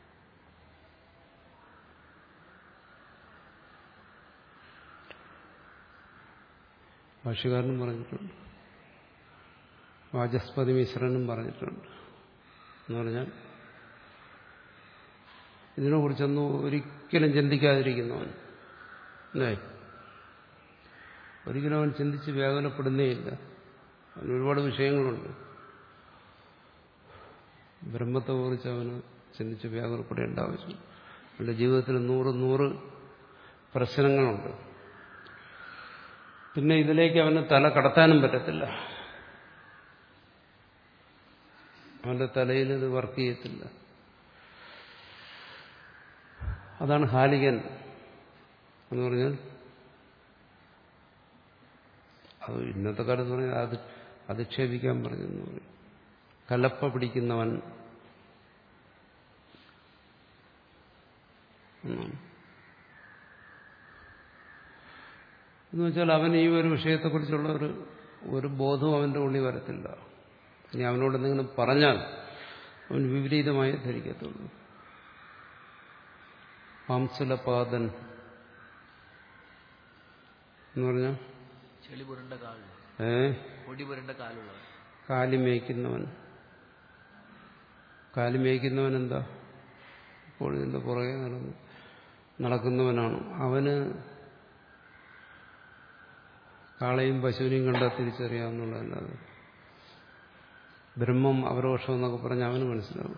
ഭാഷകാരനും പറഞ്ഞിട്ടുണ്ട് വാചസ്പതി മിശ്രനും പറഞ്ഞിട്ടുണ്ട് എന്ന് പറഞ്ഞാൽ ഇതിനെക്കുറിച്ചൊന്നും ഒരിക്കലും ചിന്തിക്കാതിരിക്കുന്നവൻ അല്ലേ ഒരിക്കലും അവൻ ചിന്തിച്ച് വ്യാകുലപ്പെടുന്നേയില്ല അവന് ഒരുപാട് വിഷയങ്ങളുണ്ട് ബ്രഹ്മത്തെക്കുറിച്ച് അവന് ചിന്തിച്ച് വ്യാകുലപ്പെടേണ്ട ആവശ്യം അവൻ്റെ ജീവിതത്തിൽ നൂറ് നൂറ് പ്രശ്നങ്ങളുണ്ട് പിന്നെ ഇതിലേക്ക് അവന് തല കടത്താനും പറ്റത്തില്ല അവന്റെ തലയിൽ ഇത് വർക്ക് ചെയ്യത്തില്ല അതാണ് ഹാലികൻ എന്ന് പറഞ്ഞാൽ അത് ഇന്നത്തെ കാലത്ത് പറഞ്ഞാൽ അത് അധിക്ഷേപിക്കാൻ പറഞ്ഞെന്ന് പറയും കലപ്പ പിടിക്കുന്നവൻ എന്നാണ് എന്ന് വെച്ചാൽ അവൻ ഈ ഒരു വിഷയത്തെക്കുറിച്ചുള്ള ഒരു ഒരു ബോധവും അവന്റെ ഉള്ളിൽ വരത്തില്ല ഇനി അവനോട് എന്തെങ്കിലും പറഞ്ഞാൽ അവൻ വിപരീതമായി ധരിക്കത്തുള്ളൂ പാംസുലപാദൻ എന്ന് പറഞ്ഞാൽ ചെളി പുരണ്ട കാലുള്ള ഏ പൊടി പുരണ്ട കാലുള്ളവൻ കാലി മേയ്ക്കുന്നവൻ കാലി മേയ്ക്കുന്നവൻ എന്താ ഇപ്പോൾ ഇതിന്റെ പുറകെ നടന്ന് നടക്കുന്നവനാണ് അവന് കാളയും പശുവിനെയും കണ്ടാൽ തിരിച്ചറിയാവുന്നുള്ളതല്ലാതെ ബ്രഹ്മം അപരോക്ഷം എന്നൊക്കെ പറഞ്ഞ് അവന് മനസ്സിലാവും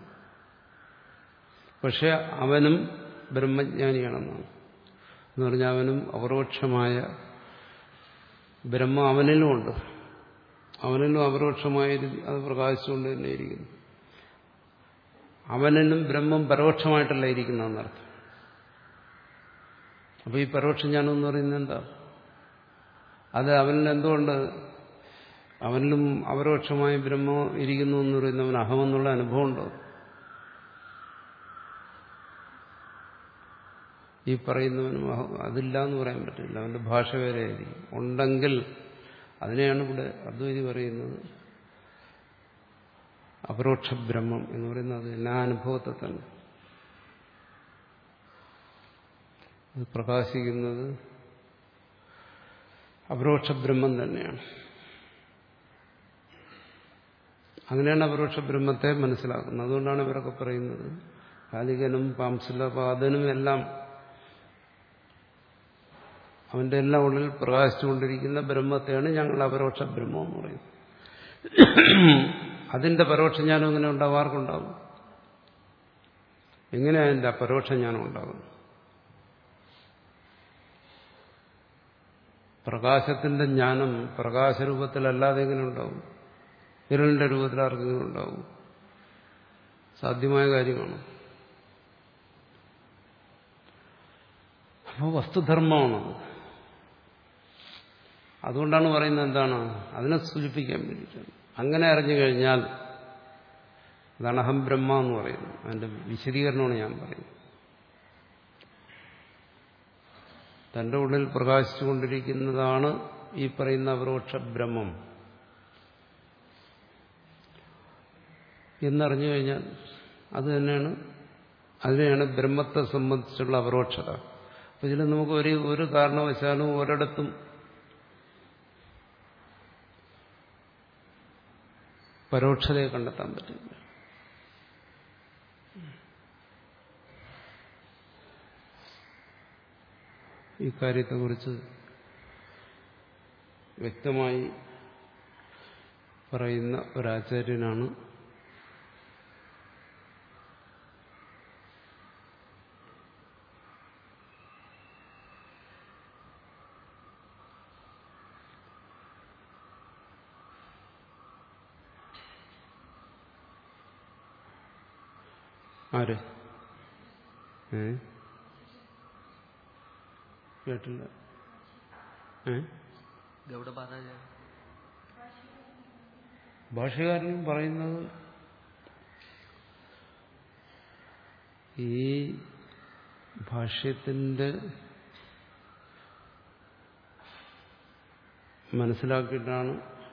പക്ഷെ അവനും ബ്രഹ്മജ്ഞാനിയാണെന്നാണ് എന്ന് പറഞ്ഞാൽ അവനും അപരോക്ഷമായ ബ്രഹ്മം അവനിലുമുണ്ട് അവനിലും അപരോക്ഷമായി അത് പ്രകാശിച്ചുകൊണ്ട് തന്നെ ഇരിക്കുന്നു അവനിലും ബ്രഹ്മം പരോക്ഷമായിട്ടല്ല ഇരിക്കുന്നതെന്നർത്ഥം അപ്പൊ ഈ പരോക്ഷം ഞാനെന്ന് പറയുന്നത് എന്താ അത് അവനിൽ എന്തുകൊണ്ട് അവനിലും അപരോക്ഷമായ ബ്രഹ്മം ഇരിക്കുന്നു എന്ന് പറയുന്നവൻ അഹമെന്നുള്ള അനുഭവം ഉണ്ടോ ഈ പറയുന്നവനും അഹം അതില്ല എന്ന് പറയാൻ പറ്റില്ല അവന്റെ ഭാഷ വേറെ ആയിരിക്കും ഉണ്ടെങ്കിൽ അതിനെയാണ് ഇവിടെ അദ്വൈതി പറയുന്നത് അപരോക്ഷ ബ്രഹ്മം എന്ന് പറയുന്നത് എല്ലാ അനുഭവത്തെ തന്നെ അത് പ്രകാശിക്കുന്നത് അപരോക്ഷ ബ്രഹ്മം തന്നെയാണ് അങ്ങനെയാണ് അപരോക്ഷ ബ്രഹ്മത്തെ മനസ്സിലാക്കുന്നത് അതുകൊണ്ടാണ് ഇവരൊക്കെ പറയുന്നത് കാലികനും പാംസുലപാദനും എല്ലാം അവന്റെ എല്ലാം ഉള്ളിൽ പ്രകാശിച്ചുകൊണ്ടിരിക്കുന്ന ബ്രഹ്മത്തെയാണ് ഞങ്ങൾ അപരോക്ഷ ബ്രഹ്മം എന്ന് പറയുന്നത് അതിന്റെ പരോക്ഷ ജ്ഞാനം എങ്ങനെ ഉണ്ടാവും ആർക്കുണ്ടാവും എങ്ങനെയാണ് അതിന്റെ അപരോക്ഷ ജ്ഞാനം ഉണ്ടാകുന്നത് പ്രകാശത്തിന്റെ ജ്ഞാനം പ്രകാശരൂപത്തിലല്ലാതെ എങ്ങനെ ഉണ്ടാവും ഇരുളിന്റെ രൂപത്തിൽ ആർക്കെങ്കിലും ഉണ്ടാവും സാധ്യമായ കാര്യമാണ് അപ്പോൾ വസ്തുധർമ്മമാണത് അതുകൊണ്ടാണ് പറയുന്നത് എന്താണ് അതിനെ സൂചിപ്പിക്കാൻ വേണ്ടിയിട്ടാണ് അങ്ങനെ അറിഞ്ഞു കഴിഞ്ഞാൽ അതാണ് അഹം ബ്രഹ്മ എന്ന് പറയുന്നത് അതിന്റെ വിശദീകരണമാണ് ഞാൻ പറയുന്നത് തന്റെ ഉള്ളിൽ പ്രകാശിച്ചുകൊണ്ടിരിക്കുന്നതാണ് ഈ പറയുന്ന അപരോക്ഷ ബ്രഹ്മം എന്നറിഞ്ഞു കഴിഞ്ഞാൽ അത് തന്നെയാണ് അതിനെയാണ് ബ്രഹ്മത്തെ സംബന്ധിച്ചുള്ള അപരോക്ഷത അപ്പൊ ഇതിൽ നമുക്ക് ഒരു ഒരു കാരണവശാലും ഒരിടത്തും പരോക്ഷതയെ കണ്ടെത്താൻ പറ്റില്ല ഈ കാര്യത്തെക്കുറിച്ച് വ്യക്തമായി പറയുന്ന ഒരാചാര്യനാണ് ആര് ഏ കേട്ടില്ല ഏ ഗൗഡപാദാചാര്യ ഭാഷകാരനും പറയുന്നത് ഈ ഭാഷ്യത്തിന്റെ മനസ്സിലാക്കിയിട്ടാണ്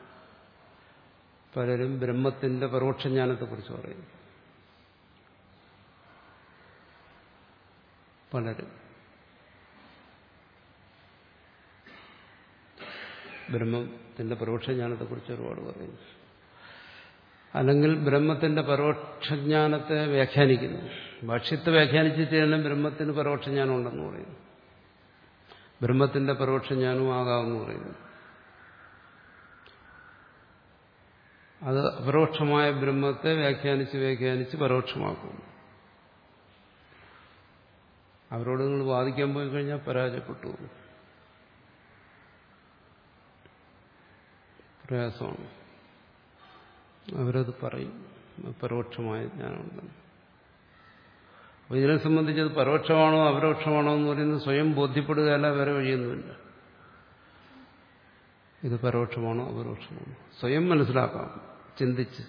പലരും ബ്രഹ്മത്തിന്റെ പരോക്ഷജ്ഞാനത്തെക്കുറിച്ച് പറയുന്നത് പലരും ബ്രഹ്മത്തിന്റെ പരോക്ഷജ്ഞാനത്തെക്കുറിച്ച് ഒരുപാട് പറയുന്നു അല്ലെങ്കിൽ ബ്രഹ്മത്തിന്റെ പരോക്ഷജ്ഞാനത്തെ വ്യാഖ്യാനിക്കുന്നു ഭാഷ്യത്തെ വ്യാഖ്യാനിച്ചിട്ടാണ് ബ്രഹ്മത്തിന് പരോക്ഷജ്ഞാനം ഉണ്ടെന്ന് പറയുന്നു ബ്രഹ്മത്തിന്റെ പരോക്ഷജ്ഞാനവും ആകാമെന്ന് പറയുന്നു അത് അപരോക്ഷമായ ബ്രഹ്മത്തെ വ്യാഖ്യാനിച്ച് വ്യാഖ്യാനിച്ച് പരോക്ഷമാക്കുന്നു അവരോട് നിങ്ങൾ വാദിക്കാൻ പോയി കഴിഞ്ഞാൽ പരാജയപ്പെട്ടു പോകും. പ്രയാസമാണ് അവരത് പറയും പരോക്ഷമായ ജ്ഞാനമുണ്ടെന്ന് അപ്പോൾ ഇതിനെ സംബന്ധിച്ച് അത് പരോക്ഷമാണോ അപരോക്ഷമാണോ എന്ന് പറയുന്നത് സ്വയം ബോധ്യപ്പെടുകയല്ല വേറെ വഴിയൊന്നുമില്ല ഇത് പരോക്ഷമാണോ അപരോക്ഷമാണോ സ്വയം മനസ്സിലാക്കാം ചിന്തിച്ച്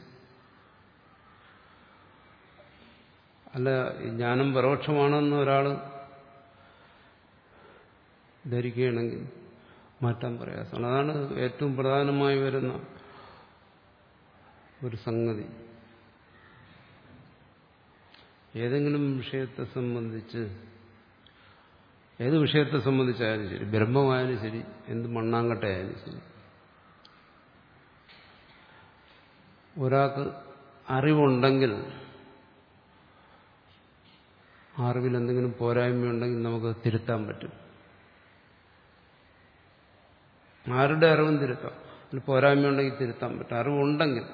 അല്ല ഈ ജ്ഞാനം പരോക്ഷമാണെന്ന് ഒരാൾ ധരിക്കുകയാണെങ്കിൽ മാറ്റാൻ പ്രയാസമാണ് അതാണ് ഏറ്റവും പ്രധാനമായി വരുന്ന ഒരു സംഗതി ഏതെങ്കിലും വിഷയത്തെ സംബന്ധിച്ച് ഏത് വിഷയത്തെ സംബന്ധിച്ചായാലും ശരി ബ്രഹ്മമായാലും ശരി എന്ത് മണ്ണാങ്കട്ടയായാലും ശരി ഒരാൾക്ക് അറിവുണ്ടെങ്കിൽ ആ അറിവിൽ എന്തെങ്കിലും പോരായ്മയുണ്ടെങ്കിൽ നമുക്ക് തിരുത്താൻ പറ്റും ആരുടെ അറിവും തിരുത്താം അതിൽ പോരായ്മയുണ്ടെങ്കിൽ തിരുത്താൻ പറ്റും അറിവുണ്ടെങ്കിൽ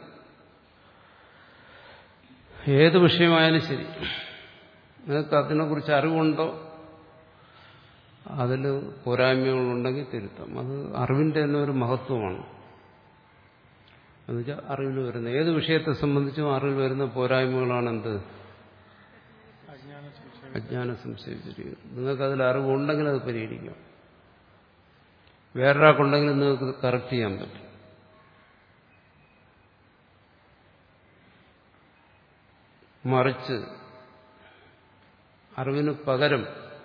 ഏത് വിഷയമായാലും ശരി നിങ്ങൾക്ക് അതിനെക്കുറിച്ച് അറിവുണ്ടോ അതിൽ പോരായ്മകളുണ്ടെങ്കിൽ തിരുത്താം അത് അറിവിന്റെ തന്നെ ഒരു മഹത്വമാണ് എന്നുവെച്ചാൽ അറിവിൽ വരുന്ന ഏത് വിഷയത്തെ സംബന്ധിച്ചും അറിവിൽ വരുന്ന പോരായ്മകളാണ് എന്ത് അജ്ഞാന സംശയിച്ചിരിക്കുന്നത് നിങ്ങൾക്ക് അതിൽ അറിവുണ്ടെങ്കിൽ അത് പരിഹരിക്കാം വേറൊരാൾക്കുണ്ടെങ്കിൽ നിങ്ങൾക്ക് കറക്റ്റ് ചെയ്യാൻ പറ്റും മറിച്ച് അറിവിന് പകരം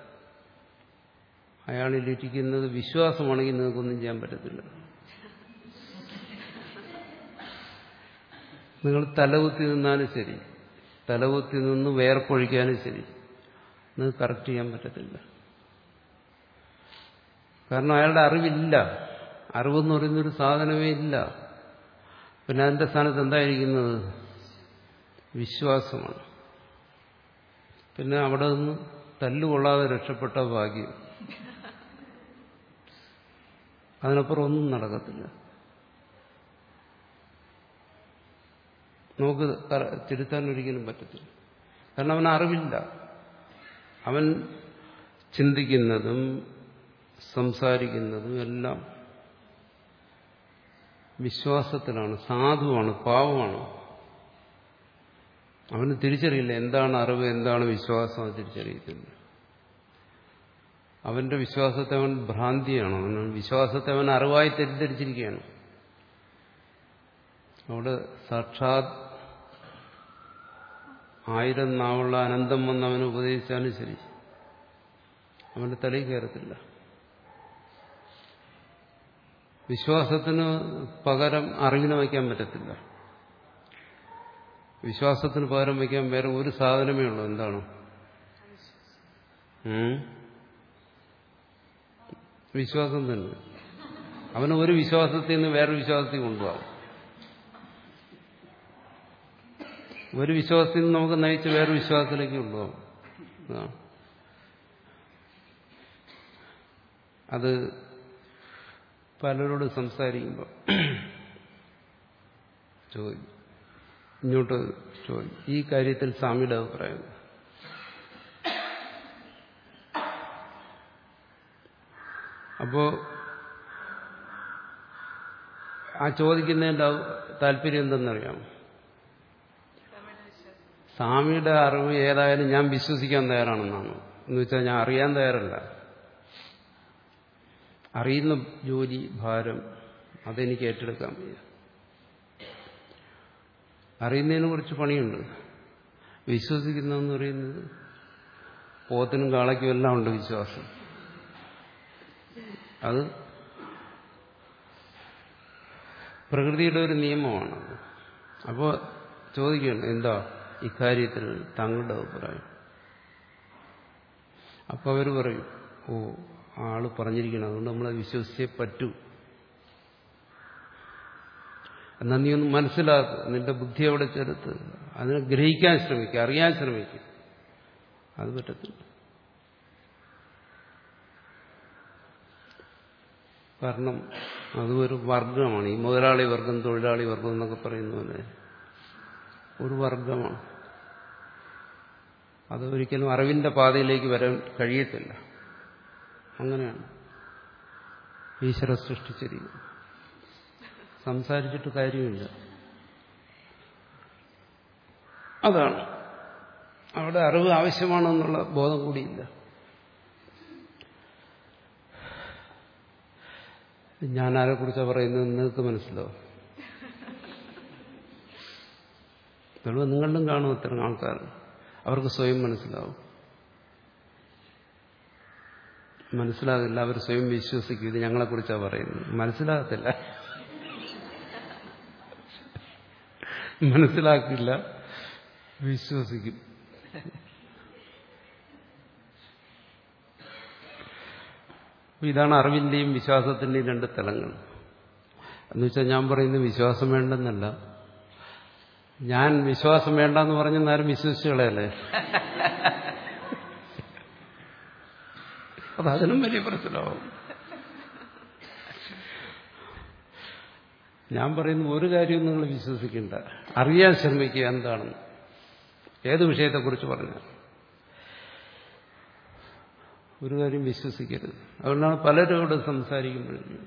അയാളിലിരിക്കുന്നത് വിശ്വാസമാണെങ്കിൽ നിങ്ങൾക്കൊന്നും ചെയ്യാൻ പറ്റത്തില്ല നിങ്ങൾ തലകുത്തി നിന്നാലും ശരി തലകുത്തി നിന്ന് വേർപ്പൊഴിക്കാനും ശരി നിങ്ങൾക്ക് കറക്റ്റ് ചെയ്യാൻ പറ്റത്തില്ല കാരണം അയാളുടെ അറിവില്ല അറിവെന്ന് പറയുന്നൊരു സാധനമേ ഇല്ല പിന്നെ അതിന്റെ സ്ഥാനത്ത് എന്തായിരിക്കുന്നത് വിശ്വാസമാണ് പിന്നെ അവിടെ നിന്ന് തല്ലുകൊള്ളാതെ രക്ഷപ്പെട്ട ഭാഗ്യം അതിനപ്പുറം ഒന്നും നടക്കത്തില്ല നമുക്ക് തിരുത്താൻ ഒരിക്കലും പറ്റത്തില്ല കാരണം അവൻ അറിവില്ല അവൻ ചിന്തിക്കുന്നതും സംസാരിക്കുന്നതും എല്ലാം വിശ്വാസത്തിലാണ് സാധുവാണ് പാവമാണ് അവന് തിരിച്ചറിയില്ല എന്താണ് അറിവ് എന്താണ് വിശ്വാസം അത് തിരിച്ചറിയത്തില്ല അവന്റെ വിശ്വാസത്തെ അവൻ ഭ്രാന്തിയാണ് അവൻ വിശ്വാസത്തെ അവൻ അറിവായി തെറ്റിദ്ധരിച്ചിരിക്കുകയാണ് അവിടെ സാക്ഷാത് ആയിരം നാവുള്ള അനന്തം വന്ന് അവന് ഉപദേശിച്ചാലും ശരി അവന്റെ തലയിൽ കയറത്തില്ല വിശ്വാസത്തിന് പകരം അറിവിനെ വയ്ക്കാൻ പറ്റത്തില്ല വിശ്വാസത്തിന് പകരം വയ്ക്കാൻ വേറെ ഒരു സാധനമേ ഉള്ളൂ എന്താണ് വിശ്വാസം തന്നെ അവന് ഒരു വിശ്വാസത്തിൽ നിന്ന് വേറെ വിശ്വാസത്തിൽ കൊണ്ടുപോകാം ഒരു വിശ്വാസത്തിൽ നിന്ന് നമുക്ക് നയിച്ച് വേറെ വിശ്വാസത്തിലേക്ക് കൊണ്ടുപോകാം അത് പലരോട് സംസാരിക്കുമ്പോൾ ചോദിക്കും ഇങ്ങോട്ട് ചോദിക്കും ഈ കാര്യത്തിൽ സ്വാമിയുടെ അഭിപ്രായം അപ്പോ ആ ചോദിക്കുന്നതിന്റെ താല്പര്യം എന്തെന്നറിയാം സ്വാമിയുടെ അറിവ് ഏതായാലും ഞാൻ വിശ്വസിക്കാൻ തയ്യാറാണെന്നാണ് എന്ന് വെച്ചാൽ ഞാൻ അറിയാൻ തയ്യാറല്ല അറിയുന്ന ജോലി ഭാരം അതെനിക്ക് ഏറ്റെടുക്കാൻ വയ്യ അറിയുന്നതിനെ കുറിച്ച് പണിയുണ്ട് വിശ്വസിക്കുന്നതെന്ന് പറയുന്നത് പോത്തിനും കാളയ്ക്കും എല്ലാം ഉണ്ട് വിശ്വാസം അത് പ്രകൃതിയുടെ ഒരു നിയമമാണ് അപ്പോൾ ചോദിക്കുകയാണ് എന്താ ഇക്കാര്യത്തിൽ താങ്കളുടെ അഭിപ്രായം അപ്പോൾ അവർ പറയും ഓ ആള് പറഞ്ഞിരിക്കണം അതുകൊണ്ട് നമ്മളെ വിശ്വസിച്ചേ പറ്റൂ എന്നാൽ നീ ഒന്ന് മനസ്സിലാക്കുക നിന്റെ ബുദ്ധി അവിടെ ചെലുത്ത് അതിനെ ഗ്രഹിക്കാൻ ശ്രമിക്കുക അറിയാൻ ശ്രമിക്കുക അത് പറ്റത്തില്ല കാരണം അതൊരു വർഗമാണ് ഈ മുതലാളി വർഗം തൊഴിലാളി വർഗം എന്നൊക്കെ പറയുന്ന പോലെ ഒരു വർഗമാണ് അത് ഒരിക്കലും അറിവിന്റെ പാതയിലേക്ക് വരാൻ കഴിയത്തില്ല അങ്ങനെയാണ് ഈശ്വര സൃഷ്ടിച്ചിരിക്കുന്നത് സംസാരിച്ചിട്ട് കാര്യമില്ല അതാണ് അവിടെ അറിവ് ആവശ്യമാണെന്നുള്ള ബോധം കൂടിയില്ല ഞാൻ ആരെക്കുറിച്ചാണ് പറയുന്നത് നിങ്ങൾക്ക് മനസ്സിലാവും ചിലപ്പോൾ നിങ്ങളിലും കാണും ഇത്തരം ആൾക്കാർ അവർക്ക് സ്വയം മനസ്സിലാവും മനസ്സിലാകില്ല അവർ സ്വയം വിശ്വസിക്കും ഇത് ഞങ്ങളെക്കുറിച്ചാണ് പറയുന്നത് മനസ്സിലാകത്തില്ല മനസ്സിലാക്കില്ല വിശ്വസിക്കും അപ്പൊ ഇതാണ് അറിവിന്റെയും വിശ്വാസത്തിന്റെയും രണ്ട് തലങ്ങൾ എന്നുവെച്ചാൽ ഞാൻ പറയുന്നത് വിശ്വാസം വേണ്ടെന്നല്ല ഞാൻ വിശ്വാസം വേണ്ടെന്ന് പറഞ്ഞെന്ന് ആരും വിശ്വസിച്ചു കളയല്ലേ അത് അതിനും വലിയ പ്രശ്നമാവും ഞാൻ പറയുന്ന ഒരു കാര്യവും നിങ്ങൾ വിശ്വസിക്കേണ്ട അറിയാൻ ശ്രമിക്കുക എന്താണെന്ന് ഏത് വിഷയത്തെക്കുറിച്ച് പറഞ്ഞു ഒരു കാര്യം വിശ്വസിക്കരുത് അതുകൊണ്ടാണ് പലരും ഇവിടെ സംസാരിക്കുമ്പോഴും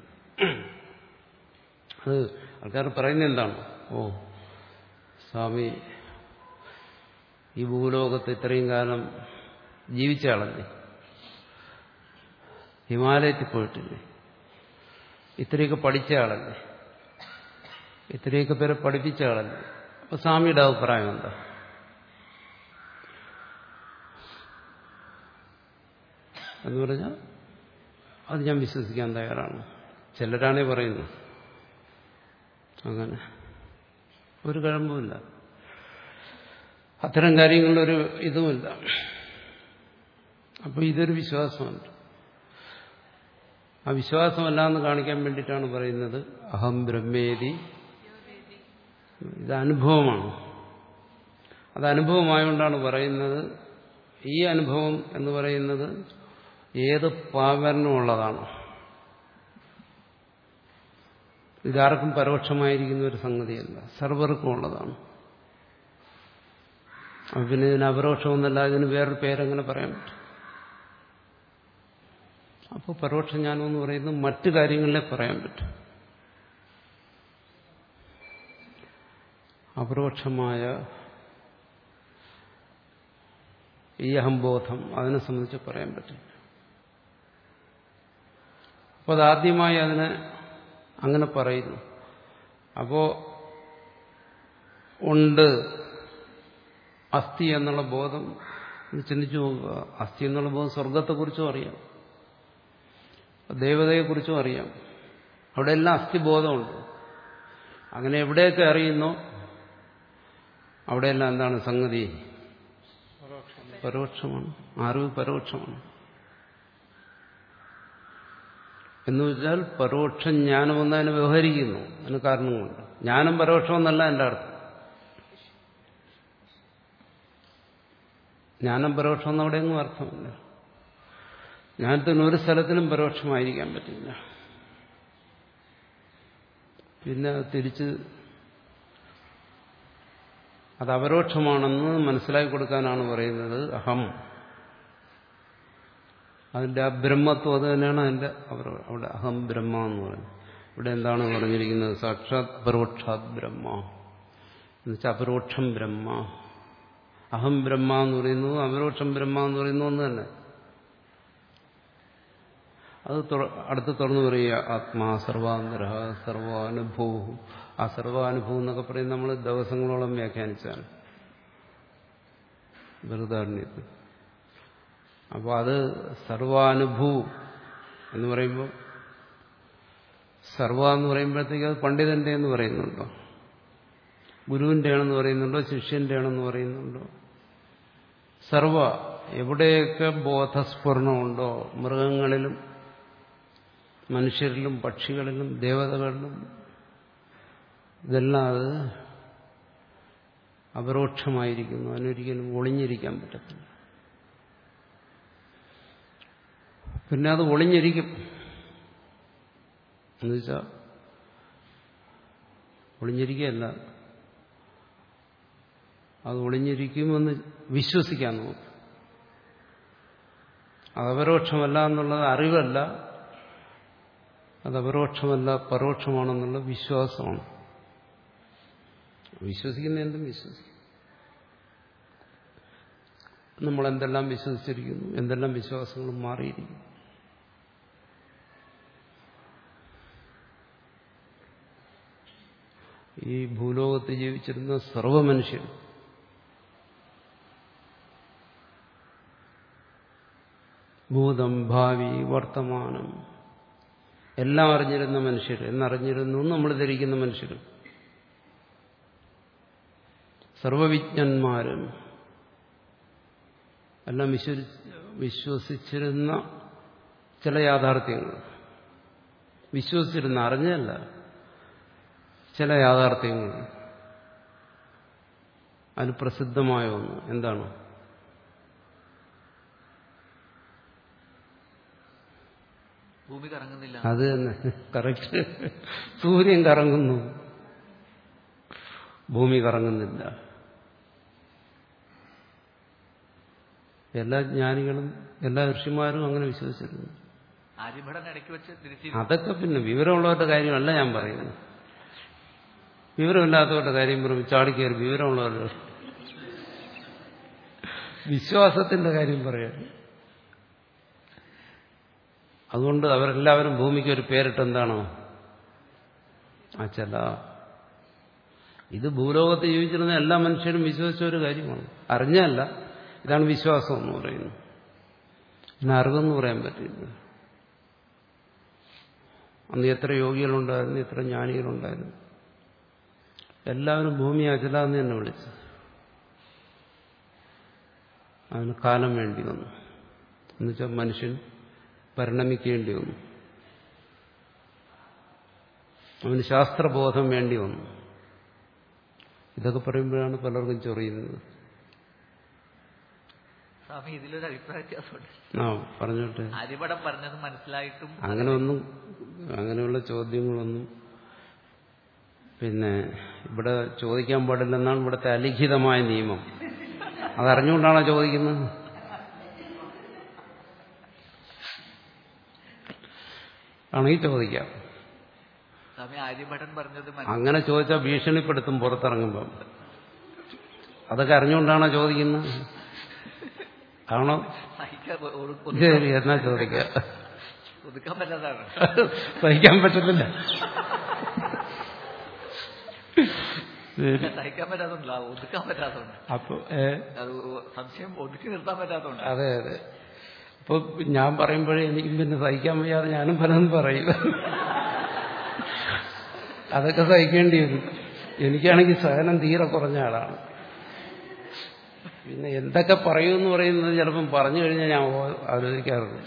അത് ആൾക്കാർ പറയുന്നത് എന്താണ് ഓ സ്വാമി ഈ ഭൂലോകത്ത് ഇത്രയും കാലം ജീവിച്ച ആളല്ലേ ഹിമാലയത്തിൽ പോയിട്ടില്ലേ ഇത്രയൊക്കെ പഠിച്ച ആളല്ലേ ഇത്രയൊക്കെ പേരെ പഠിപ്പിച്ച ആളല്ലേ അപ്പൊ സ്വാമിയുടെ അഭിപ്രായം എന്താ എന്ന് പറഞ്ഞാൽ അത് ഞാൻ വിശ്വസിക്കാൻ തയ്യാറാണ് ചിലരാണേ പറയുന്നു അങ്ങനെ ഒരു കഴമ്പുമില്ല അത്തരം കാര്യങ്ങളിലൊരു ഇതുമില്ല അപ്പോൾ ഇതൊരു വിശ്വാസമുണ്ട് ആ വിശ്വാസമല്ല എന്ന് കാണിക്കാൻ വേണ്ടിയിട്ടാണ് പറയുന്നത് അഹം ബ്രഹ്മേതി ഇത് അനുഭവമാണ് അത് അനുഭവമായതുകൊണ്ടാണ് പറയുന്നത് ഈ അനുഭവം എന്ന് പറയുന്നത് ഏത് പാവരനുമുള്ളതാണ് ഇതാർക്കും പരോക്ഷമായിരിക്കുന്ന ഒരു സംഗതിയല്ല സർവർക്കും ഉള്ളതാണ് അപ്പൊ പിന്നെ ഇതിന് അപരോക്ഷമൊന്നല്ല ഇതിന് വേറൊരു പേരെങ്ങനെ പറയാൻ പറ്റും അപ്പോൾ പരോക്ഷ ജ്ഞാനം എന്ന് പറയുന്നത് മറ്റു കാര്യങ്ങളിലെ പറയാൻ പറ്റും അപരോക്ഷമായ ഈ അഹംബോധം അതിനെ സംബന്ധിച്ച് പറയാൻ പറ്റില്ല അപ്പോൾ അതാദ്യമായി അതിനെ അങ്ങനെ പറയുന്നു അപ്പോ ഉണ്ട് അസ്ഥി എന്നുള്ള ബോധം ഒന്ന് ചിന്തിച്ചു നോക്കുക അസ്ഥി എന്നുള്ള ബോധം സ്വർഗത്തെക്കുറിച്ചും അറിയാം ദേവതയെക്കുറിച്ചും അറിയാം അവിടെ എല്ലാം അസ്ഥിബോധമുണ്ട് അങ്ങനെ എവിടെയൊക്കെ അറിയുന്നോ അവിടെയെല്ലാം എന്താണ് സംഗതി പരോക്ഷമാണ് അറിവ് പരോക്ഷമാണ് എന്ന് വെച്ചാൽ പരോക്ഷ ജ്ഞാനം എന്നതിനെ വ്യവഹരിക്കുന്നു അതിന് കാരണങ്ങളുണ്ട് ജ്ഞാനം പരോക്ഷമെന്നല്ല എൻ്റെ അർത്ഥം ജ്ഞാനം പരോക്ഷം എന്ന് അവിടെയൊന്നും അർത്ഥമില്ല ജ്ഞാനത്തിന് ഒരു സ്ഥലത്തിനും പരോക്ഷമായിരിക്കാൻ പറ്റില്ല പിന്നെ തിരിച്ച് അത് അപരോക്ഷമാണെന്ന് മനസ്സിലാക്കി കൊടുക്കാനാണ് പറയുന്നത് അഹം അതിന്റെ ആ ബ്രഹ്മത്വം അത് തന്നെയാണ് അതിന്റെ അവിടെ അഹം ബ്രഹ്മ എന്ന് പറയുന്നത് ഇവിടെ എന്താണ് പറഞ്ഞിരിക്കുന്നത് സാക്ഷാത് പരോക്ഷാത് ബ്രഹ്മ എന്നുവെച്ചാൽ അപരോക്ഷം ബ്രഹ്മ അഹം ബ്രഹ്മ എന്ന് പറയുന്നു അപരോക്ഷം ബ്രഹ്മ എന്ന് പറയുന്നു ഒന്ന് തന്നെ അത് അടുത്ത് തുറന്നു പറയുക ആത്മാ സർവാന്തര സർവാനുഭവം ആ സർവാനുഭവം എന്നൊക്കെ പറയും നമ്മൾ ദിവസങ്ങളോളം വ്യാഖ്യാനിച്ചാണ് ബൃഹദാരണ്യത്തിൽ അപ്പോൾ അത് സർവാനുഭൂ എന്ന് പറയുമ്പോൾ സർവ എന്ന് പറയുമ്പോഴത്തേക്ക് അത് പണ്ഡിതന്റെ എന്ന് പറയുന്നുണ്ടോ ഗുരുവിന്റെ ആണെന്ന് പറയുന്നുണ്ടോ ശിഷ്യന്റെ ആണെന്ന് പറയുന്നുണ്ടോ സർവ എവിടെയൊക്കെ ബോധസ്ഫുരണമുണ്ടോ മൃഗങ്ങളിലും മനുഷ്യരിലും പക്ഷികളിലും ദേവതകളിലും ഇതെല്ലാം അത് അപരോക്ഷമായിരിക്കുന്നു അതിനൊരിക്കലും ഒളിഞ്ഞിരിക്കാൻ പറ്റത്തില്ല പിന്നെ അത് ഒളിഞ്ഞിരിക്കും എന്നുവെച്ചാൽ ഒളിഞ്ഞിരിക്കുകയല്ല അത് ഒളിഞ്ഞിരിക്കുമെന്ന് വിശ്വസിക്കാൻ നോക്കും അത് അപരോക്ഷമല്ല എന്നുള്ളത് അറിവല്ല അത് അപരോക്ഷമല്ല പരോക്ഷമാണെന്നുള്ള വിശ്വാസമാണ് വിശ്വസിക്കുന്ന എന്തും വിശ്വസിക്കും നമ്മൾ എന്തെല്ലാം വിശ്വസിച്ചിരിക്കുന്നു എന്തെല്ലാം വിശ്വാസങ്ങളും മാറിയിരിക്കുന്നു ഈ ഭൂലോകത്ത് ജീവിച്ചിരുന്ന സർവ്വ മനുഷ്യരും ഭൂതം ഭാവി വർത്തമാനം എല്ലാം അറിഞ്ഞിരുന്ന മനുഷ്യർ എന്നറിഞ്ഞിരുന്നു എന്ന് നമ്മൾ ധരിക്കുന്ന മനുഷ്യരും സർവവിജ്ഞന്മാരും എല്ലാം വിശ്വ വിശ്വസിച്ചിരുന്ന ചില യാഥാർത്ഥ്യങ്ങൾ വിശ്വസിച്ചിരുന്ന അറിഞ്ഞല്ല ചില യാഥാർത്ഥ്യങ്ങൾ അതിന് പ്രസിദ്ധമായ ഒന്ന് എന്താണ് ഭൂമി കറങ്ങുന്നില്ല അത് തന്നെ കറക്റ്റ് സൂര്യൻ കറങ്ങുന്നു ഭൂമി കറങ്ങുന്നില്ല എല്ലാ ജ്ഞാനികളും എല്ലാ ഋഷിമാരും അങ്ങനെ വിശ്വസിച്ചിരുന്നു ആര്യഭടൻ ഇടയ്ക്ക് വെച്ച് തിരിച്ചു അതൊക്കെ പിന്നെ വിവരമുള്ളവരുടെ കാര്യമല്ല ഞാൻ പറയുന്നത് വിവരമില്ലാത്തവരുടെ കാര്യം പറയും ചാടിക്കയറി വിവരമുള്ളവരുടെ വിശ്വാസത്തിന്റെ കാര്യം പറയാം അതുകൊണ്ട് അവരെല്ലാവരും ഭൂമിക്ക് ഒരു പേരിട്ട് എന്താണോ അച്ചല ഇത് ഭൂലോകത്ത് ജീവിച്ചിരുന്ന എല്ലാ മനുഷ്യരും വിശ്വസിച്ച ഒരു കാര്യമാണ് അറിഞ്ഞല്ല ഇതാണ് വിശ്വാസം എന്ന് പറയുന്നത് പിന്നെ അറിവെന്ന് പറയാൻ പറ്റില്ല അന്ന് എത്ര യോഗികളുണ്ടായിരുന്നു എത്ര ജ്ഞാനികളുണ്ടായിരുന്നു എല്ലാവരും ഭൂമി അചല എന്ന് തന്നെ വിളിച്ചു അതിന് കാലം വേണ്ടി വന്നു എന്നുവെച്ചാൽ മനുഷ്യൻ പരിണമിക്കേണ്ടി വന്നു അവന് ശാസ്ത്രബോധം വേണ്ടി വന്നു ഇതൊക്കെ പറയുമ്പോഴാണ് പലർക്കും ചൊറിയുന്നത് സ്വാമി ഇതിലൊരു അഭിപ്രായ വ്യത്യാസമുണ്ട് ആ പറഞ്ഞോട്ടെ ആര്യഭടൻ പറഞ്ഞത് മനസ്സിലായിട്ടും അങ്ങനെ ഒന്നും അങ്ങനെയുള്ള ചോദ്യങ്ങളൊന്നും പിന്നെ ഇവിടെ ചോദിക്കാൻ പാടില്ലെന്നാണ് ഇവിടുത്തെ അലിഖിതമായ നിയമം അതറിഞ്ഞുകൊണ്ടാണോ ചോദിക്കുന്നത് ആണെങ്കിൽ ചോദിക്കാം സ്വാമി ആര്യഭടൻ പറഞ്ഞത് മനസ്സി- അങ്ങനെ ചോദിച്ചാൽ ഭീഷണിപ്പെടുത്തും പുറത്തിറങ്ങുമ്പം അതൊക്കെ അറിഞ്ഞുകൊണ്ടാണോ ചോദിക്കുന്നത് ആണോ സഹിക്കാൻ ഒ- ഒ- ഒ- ശരി എന്നാ ചോദിക്കാം ഒതുക്കാൻ പറ്റാത്തതാണ് സഹിക്കാൻ പറ്റത്തില്ല ശരി. സഹിക്കാൻ പറ്റാത്തതുണ്ടല്ല ഒതുക്കാൻ പറ്റാത്തതുണ്ട് അപ്പൊ ഏ, അത് ഒ- സംശയം ഒതുക്കി നിർത്താൻ പറ്റാത്തതുണ്ട് അതെ അതെ അപ്പൊ ഞാൻ പറയുമ്പോഴേ എനിക്കും പിന്നെ സഹിക്കാൻ വയ്യാതെ ഞാനും പലതും പറയും അതൊക്കെ സഹിക്കേണ്ടി വരും എനിക്കാണെങ്കിൽ സഹനം തീരെ കുറഞ്ഞ ആളാണ് പിന്നെ എന്തൊക്കെ പറയുമെന്ന് പറയുന്നത് ചിലപ്പം പറഞ്ഞു കഴിഞ്ഞാൽ ഞാൻ ഓ- ആലോചിക്കാറുണ്ട്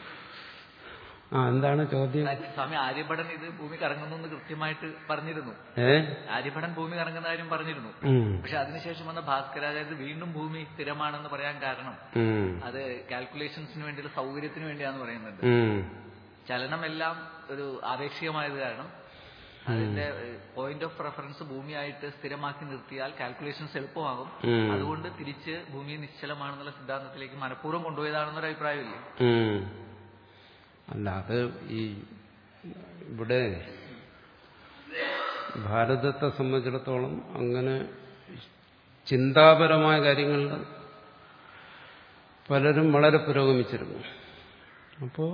ആ എന്താണ് ചോദ്യം സ്വാമി ആര്യഭടൻ ഇത് ഭൂമി കറങ്ങുന്നു എന്ന് കൃത്യമായിട്ട് പറഞ്ഞിരുന്നു ഏ ആര്യഭടൻ ഭൂമി കറങ്ങുന്ന കാര്യം പറഞ്ഞിരുന്നു ഉം. പക്ഷെ അതിനുശേഷം വന്ന ഭാസ്കരാചാര്യ വീണ്ടും ഭൂമി സ്ഥിരമാണെന്ന് പറയാൻ കാരണം ഉം. അത് കാൽക്കുലേഷൻസിന് വേണ്ടിയുള്ള സൗകര്യത്തിന് വേണ്ടിയാന്ന് പറയുന്നുണ്ട് ഉം. ചലനമെല്ലാം ഒരു ആപേക്ഷികമായത് കാരണം അതിന്റെ പോയിന്റ് ഓഫ് റെഫറൻസ് ഭൂമിയായിട്ട് സ്ഥിരമാക്കി നിർത്തിയാൽ കാൽക്കുലേഷൻസ് എളുപ്പമാകും ഉം. അതുകൊണ്ട് തിരിച്ച് ഭൂമി നിശ്ചലമാണെന്നുള്ള സിദ്ധാന്തത്തിലേക്ക് മനഃപൂർവ്വം കൊണ്ടുപോയതാണെന്നൊരു അഭിപ്രായമില്ലേ ഉം. അല്ല അത് ഈ ഇവിടെ ഭാരതത്തെ സംബന്ധിച്ചിടത്തോളം അങ്ങനെ ചിന്താപരമായ കാര്യങ്ങളിൽ പലരും വളരെ പുരോഗമിച്ചിരുന്നു അപ്പോൾ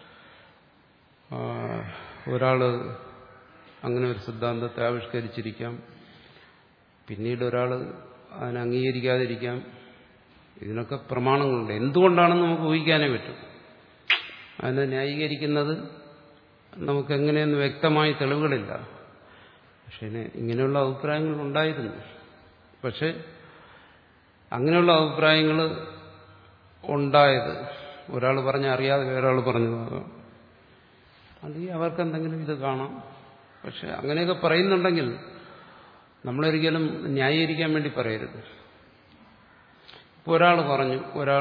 ഒരാള് അങ്ങനെ ഒരു സിദ്ധാന്തത്തെ ആവിഷ്കരിച്ചിരിക്കാം പിന്നീട് ഒരാൾ അതിനെ അംഗീകരിക്കാതിരിക്കാം ഇതിനൊക്കെ പ്രമാണങ്ങളുണ്ട് എന്തുകൊണ്ടാണെന്ന് നമുക്ക് ഊഹിക്കാനേ പറ്റും അതിനെ ന്യായീകരിക്കുന്നത് നമുക്ക് എങ്ങനെയെന്ന് വ്യക്തമായി തെളിവുകളില്ല പക്ഷേ ഇനി- ഇങ്ങനെയുള്ള അഭിപ്രായങ്ങൾ ഉണ്ടായിരുന്നു പക്ഷെ അങ്ങനെയുള്ള അഭിപ്രായങ്ങൾ ഉണ്ടായത് ഒരാൾ പറഞ്ഞ അറിയാതെ വേറൊരാൾ പറഞ്ഞതാകാം അല്ലെങ്കിൽ അവർക്ക് എന്തെങ്കിലും ഇത് കാണാം പക്ഷെ അങ്ങനെയൊക്കെ പറയുന്നുണ്ടെങ്കിൽ നമ്മളൊരിക്കലും ന്യായീകരിക്കാൻ വേണ്ടി പറയരുത് ഇപ്പോൾ ഒരാൾ പറഞ്ഞു ഒരാൾ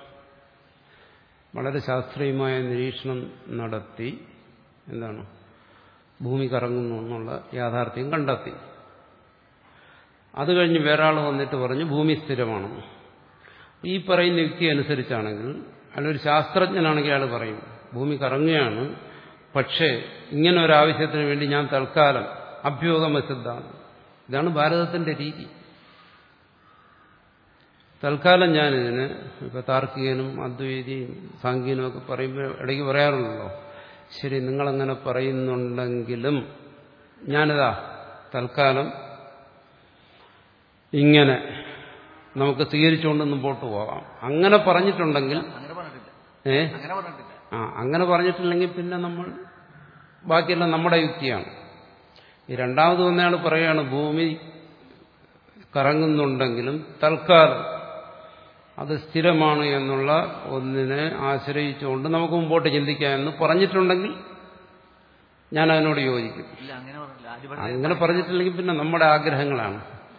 വളരെ ശാസ്ത്രീയമായ നിരീക്ഷണം നടത്തി എന്താണ് ഭൂമി കറങ്ങുന്നു എന്നുള്ള യാഥാർത്ഥ്യം കണ്ടെത്തി അത് കഴിഞ്ഞ് വേറെ ആൾ വന്നിട്ട് പറഞ്ഞു ഭൂമി സ്ഥിരമാണെന്ന് ഈ പറയുന്ന യുക്തി അനുസരിച്ചാണെങ്കിൽ അയാളൊരു ശാസ്ത്രജ്ഞനാണെങ്കിൽ അയാൾ പറയും ഭൂമി കറങ്ങുകയാണ് പക്ഷേ ഇങ്ങനെ ഒരു ആവശ്യത്തിന് വേണ്ടി ഞാൻ തൽക്കാലം അഭ്യൂഹമ സിദ്ധാന്തം ഇതാണ് ഭാരതത്തിന്റെ രീതി തൽക്കാലം ഞാനിതിന് ഇപ്പൊ താർക്കികനും അദ്വൈതിയും സാങ്കീനും ഒക്കെ പറയുമ്പോൾ ഇടയ്ക്ക് പറയാറുണ്ടല്ലോ ശരി നിങ്ങളങ്ങനെ പറയുന്നുണ്ടെങ്കിലും ഞാനിതാ തൽക്കാലം ഇങ്ങനെ നമുക്ക് സ്വീകരിച്ചുകൊണ്ട് മുമ്പോട്ട് പോകാം അങ്ങനെ പറഞ്ഞിട്ടുണ്ടെങ്കിൽ അങ്ങനെ പറഞ്ഞിട്ടില്ല ഏ അങ്ങനെ പറഞ്ഞിട്ടില്ല ആ അങ്ങനെ പറഞ്ഞിട്ടില്ലെങ്കിൽ പിന്നെ നമ്മൾ ബാക്കിയെല്ലാം നമ്മുടെ യുക്തിയാണ് ഈ രണ്ടാമത് വന്നയാൾ പറയുകയാണ് ഭൂമി കറങ്ങുന്നുണ്ടെങ്കിലും തൽക്കാലം അത് സ്ഥിരമാണ് എന്നുള്ള ഒന്നിനെ ആശ്രയിച്ചുകൊണ്ട് നമുക്ക് മുമ്പോട്ട് ചിന്തിക്കാം എന്ന് പറഞ്ഞിട്ടുണ്ടെങ്കിൽ ഞാൻ അതിനോട് യോജിക്കും ഇല്ല അങ്ങനെ പറഞ്ഞില്ല ആദ്യം അങ്ങനെ പറഞ്ഞിട്ടില്ലെങ്കിൽ പിന്നെ നമ്മുടെ ആഗ്രഹങ്ങളാണ്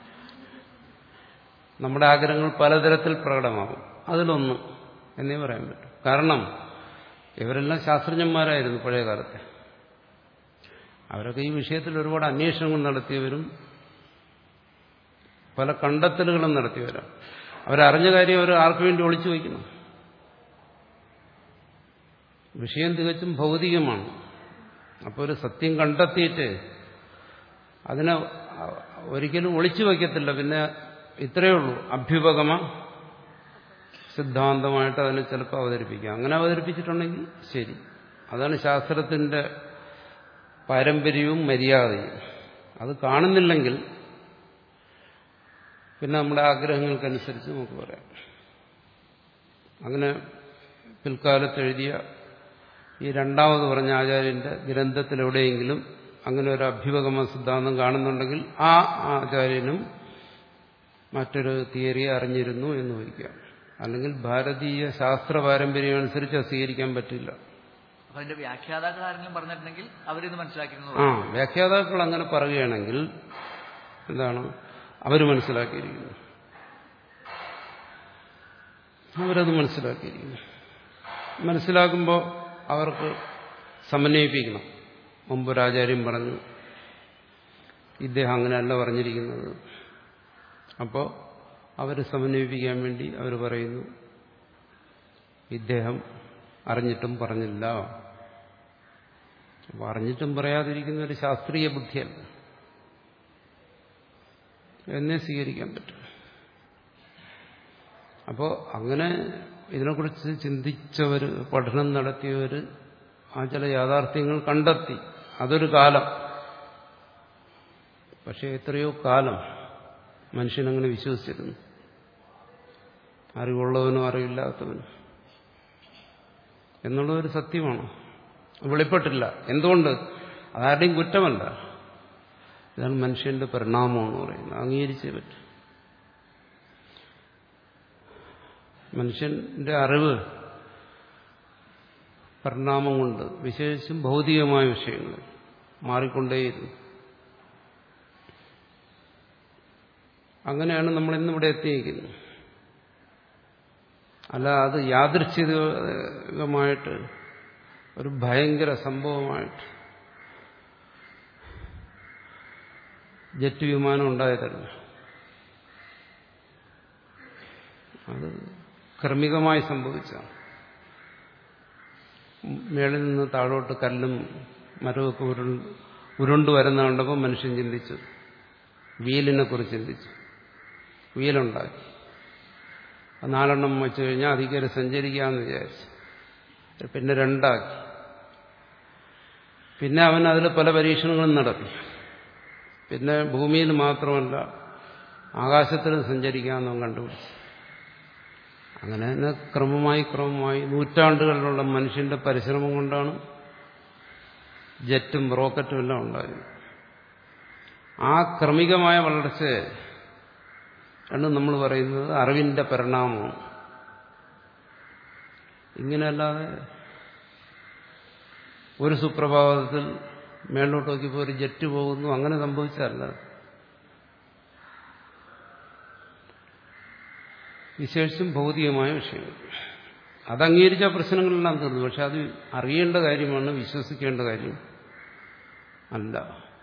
നമ്മുടെ ആഗ്രഹങ്ങൾ പലതരത്തിൽ പ്രകടമാകും അതിലൊന്ന് എന്നേ പറയാൻ പറ്റും കാരണം ഇവരെല്ലാം ശാസ്ത്രജ്ഞന്മാരായിരുന്നു പഴയ കാലത്തെ അവരൊക്കെ ഈ വിഷയത്തിൽ ഒരുപാട് അന്വേഷണങ്ങൾ നടത്തിയവരും പല കണ്ടെത്തലുകളും നടത്തിയവരാണ് അവരറിഞ്ഞ കാര്യം അവർ ആർക്കു വേണ്ടി ഒളിച്ചു വയ്ക്കുന്നു വിഷയം തികച്ചും ഭൗതികമാണ് അപ്പോൾ ഒരു സത്യം കണ്ടെത്തിയിട്ട് അതിനെ ഒരിക്കലും ഒളിച്ചു വയ്ക്കത്തില്ല പിന്നെ ഇത്രയേ ഉള്ളൂ അഭ്യുപഗമ സിദ്ധാന്തമായിട്ട് അതിനെ ചിലപ്പോൾ അവതരിപ്പിക്കാം അങ്ങനെ അവതരിപ്പിച്ചിട്ടുണ്ടെങ്കിൽ ശരി അതാണ് ശാസ്ത്രത്തിന്റെ പാരമ്പര്യവും മര്യാദയും അത് കാണുന്നില്ലെങ്കിൽ പിന്നെ നമ്മുടെ ആഗ്രഹങ്ങൾക്കനുസരിച്ച് നമുക്ക് പറയാം അങ്ങനെ പിൽക്കാലത്ത് എഴുതിയ ഈ രണ്ടാമത് പറഞ്ഞ ആചാര്യന്റെ ഗ്രന്ഥത്തിൽ എവിടെയെങ്കിലും അങ്ങനെ ഒരു അഭ്യുപഗമ സിദ്ധാന്തം കാണുന്നുണ്ടെങ്കിൽ ആ ആചാര്യനും മറ്റൊരു തിയറി അറിഞ്ഞിരുന്നു എന്ന് വയ്ക്കാം അല്ലെങ്കിൽ ഭാരതീയ ശാസ്ത്ര പാരമ്പര്യം അനുസരിച്ച് അത് സ്വീകരിക്കാൻ പറ്റില്ല അപ്പൊ അതിന്റെ വ്യാഖ്യാതാക്കൾ ആരെങ്കിലും പറഞ്ഞിട്ടുണ്ടെങ്കിൽ അവരിത് മനസ്സിലാക്കിയിരുന്നു ആ വ്യാഖ്യാതാക്കൾ അങ്ങനെ പറയുകയാണെങ്കിൽ എന്താണ് അവർ മനസ്സിലാക്കിയിരിക്കുന്നു അവരത് മനസ്സിലാക്കിയിരിക്കുന്നു മനസ്സിലാക്കുമ്പോൾ അവർക്ക് സമന്വയിപ്പിക്കണം മുമ്പ് ഒരാചാര്യം പറഞ്ഞു ഇദ്ദേഹം അങ്ങനെയല്ല പറഞ്ഞിരിക്കുന്നത് അപ്പോൾ അവർ സമന്വയിപ്പിക്കാൻ വേണ്ടി അവർ പറയുന്നു ഇദ്ദേഹം അറിഞ്ഞിട്ടും പറഞ്ഞില്ല അപ്പോൾ അറിഞ്ഞിട്ടും പറയാതിരിക്കുന്ന ഒരു ശാസ്ത്രീയ ബുദ്ധിയല്ല എന്നെ സ്വീകരിക്കാൻ പറ്റും അപ്പോൾ അങ്ങനെ ഇതിനെക്കുറിച്ച് ചിന്തിച്ചവർ പഠനം നടത്തിയവർ ആ ചില യാഥാർത്ഥ്യങ്ങൾ കണ്ടെത്തി അതൊരു കാലം പക്ഷെ എത്രയോ കാലം മനുഷ്യനങ്ങനെ വിശ്വസിച്ചിരുന്നു അറിവുള്ളവനും അറിവില്ലാത്തവനും എന്നുള്ള ഒരു സത്യമാണ് വെളിപ്പെട്ടില്ല എന്തുകൊണ്ട് അതാരുടെയും കുറ്റമല്ല ഇതാണ് മനുഷ്യന്റെ പരിണാമമെന്ന് പറയുന്നത് അംഗീകരിച്ചേ പറ്റും മനുഷ്യന്റെ അറിവ് പരിണാമം കൊണ്ട് വിശേഷിച്ചും ഭൗതികമായ വിഷയങ്ങൾ മാറിക്കൊണ്ടേയിരുന്നു അങ്ങനെയാണ് നമ്മൾ ഇന്നിവിടെ എത്തിയിരിക്കുന്നത് അല്ല അത് യാദൃച്ഛികമായിട്ട് ഒരു ഭയങ്കര സംഭവമായിട്ട് ജെറ്റ് വിമാനം ഉണ്ടായതല്ല അത് ക്രമികമായി സംഭവിച്ചാണ് മേളിൽ നിന്ന് താഴോട്ട് കല്ലും മരമൊക്കെ ഉരുണ്ട് ഉരുണ്ടു വരുന്ന കണ്ടപ്പോൾ മനുഷ്യൻ ചിന്തിച്ചു വീലിനെ കുറിച്ച് ചിന്തിച്ചു വീലുണ്ടാക്കി അത് നാലെണ്ണം വെച്ച് കഴിഞ്ഞാൽ അധികം സഞ്ചരിക്കാമെന്ന് വിചാരിച്ചു പിന്നെ രണ്ടാക്കി പിന്നെ അവൻ അതിൽ പല പരീക്ഷണങ്ങളും നടത്തി പിന്നെ ഭൂമിയിൽ മാത്രമല്ല ആകാശത്തിലും സഞ്ചരിക്കാമെന്നും കണ്ടുപിടിച്ചു അങ്ങനെ തന്നെ ക്രമമായി ക്രമമായി നൂറ്റാണ്ടുകളിലുള്ള മനുഷ്യന്റെ പരിശ്രമം കൊണ്ടാണ് ജെറ്റും റോക്കറ്റും എല്ലാം ഉണ്ടായത് ആ ക്രമികമായ വളർച്ച ആണ് നമ്മൾ പറയുന്നത് അറിവിന്റെ പരിണാമമാണ് ഇങ്ങനെയല്ലാതെ ഒരു സുപ്രഭാതത്തിൽ മേളിലോട്ട് നോക്കിയപ്പോൾ ഒരു ജെറ്റ് പോകുന്നു അങ്ങനെ സംഭവിച്ചതല്ല വിശേഷിച്ചും ഭൗതികമായ വിഷയങ്ങൾ അത് അംഗീകരിച്ച പ്രശ്നങ്ങളെല്ലാം തീർന്നു പക്ഷെ അത് അറിയേണ്ട കാര്യമാണ് വിശ്വസിക്കേണ്ട കാര്യം അല്ല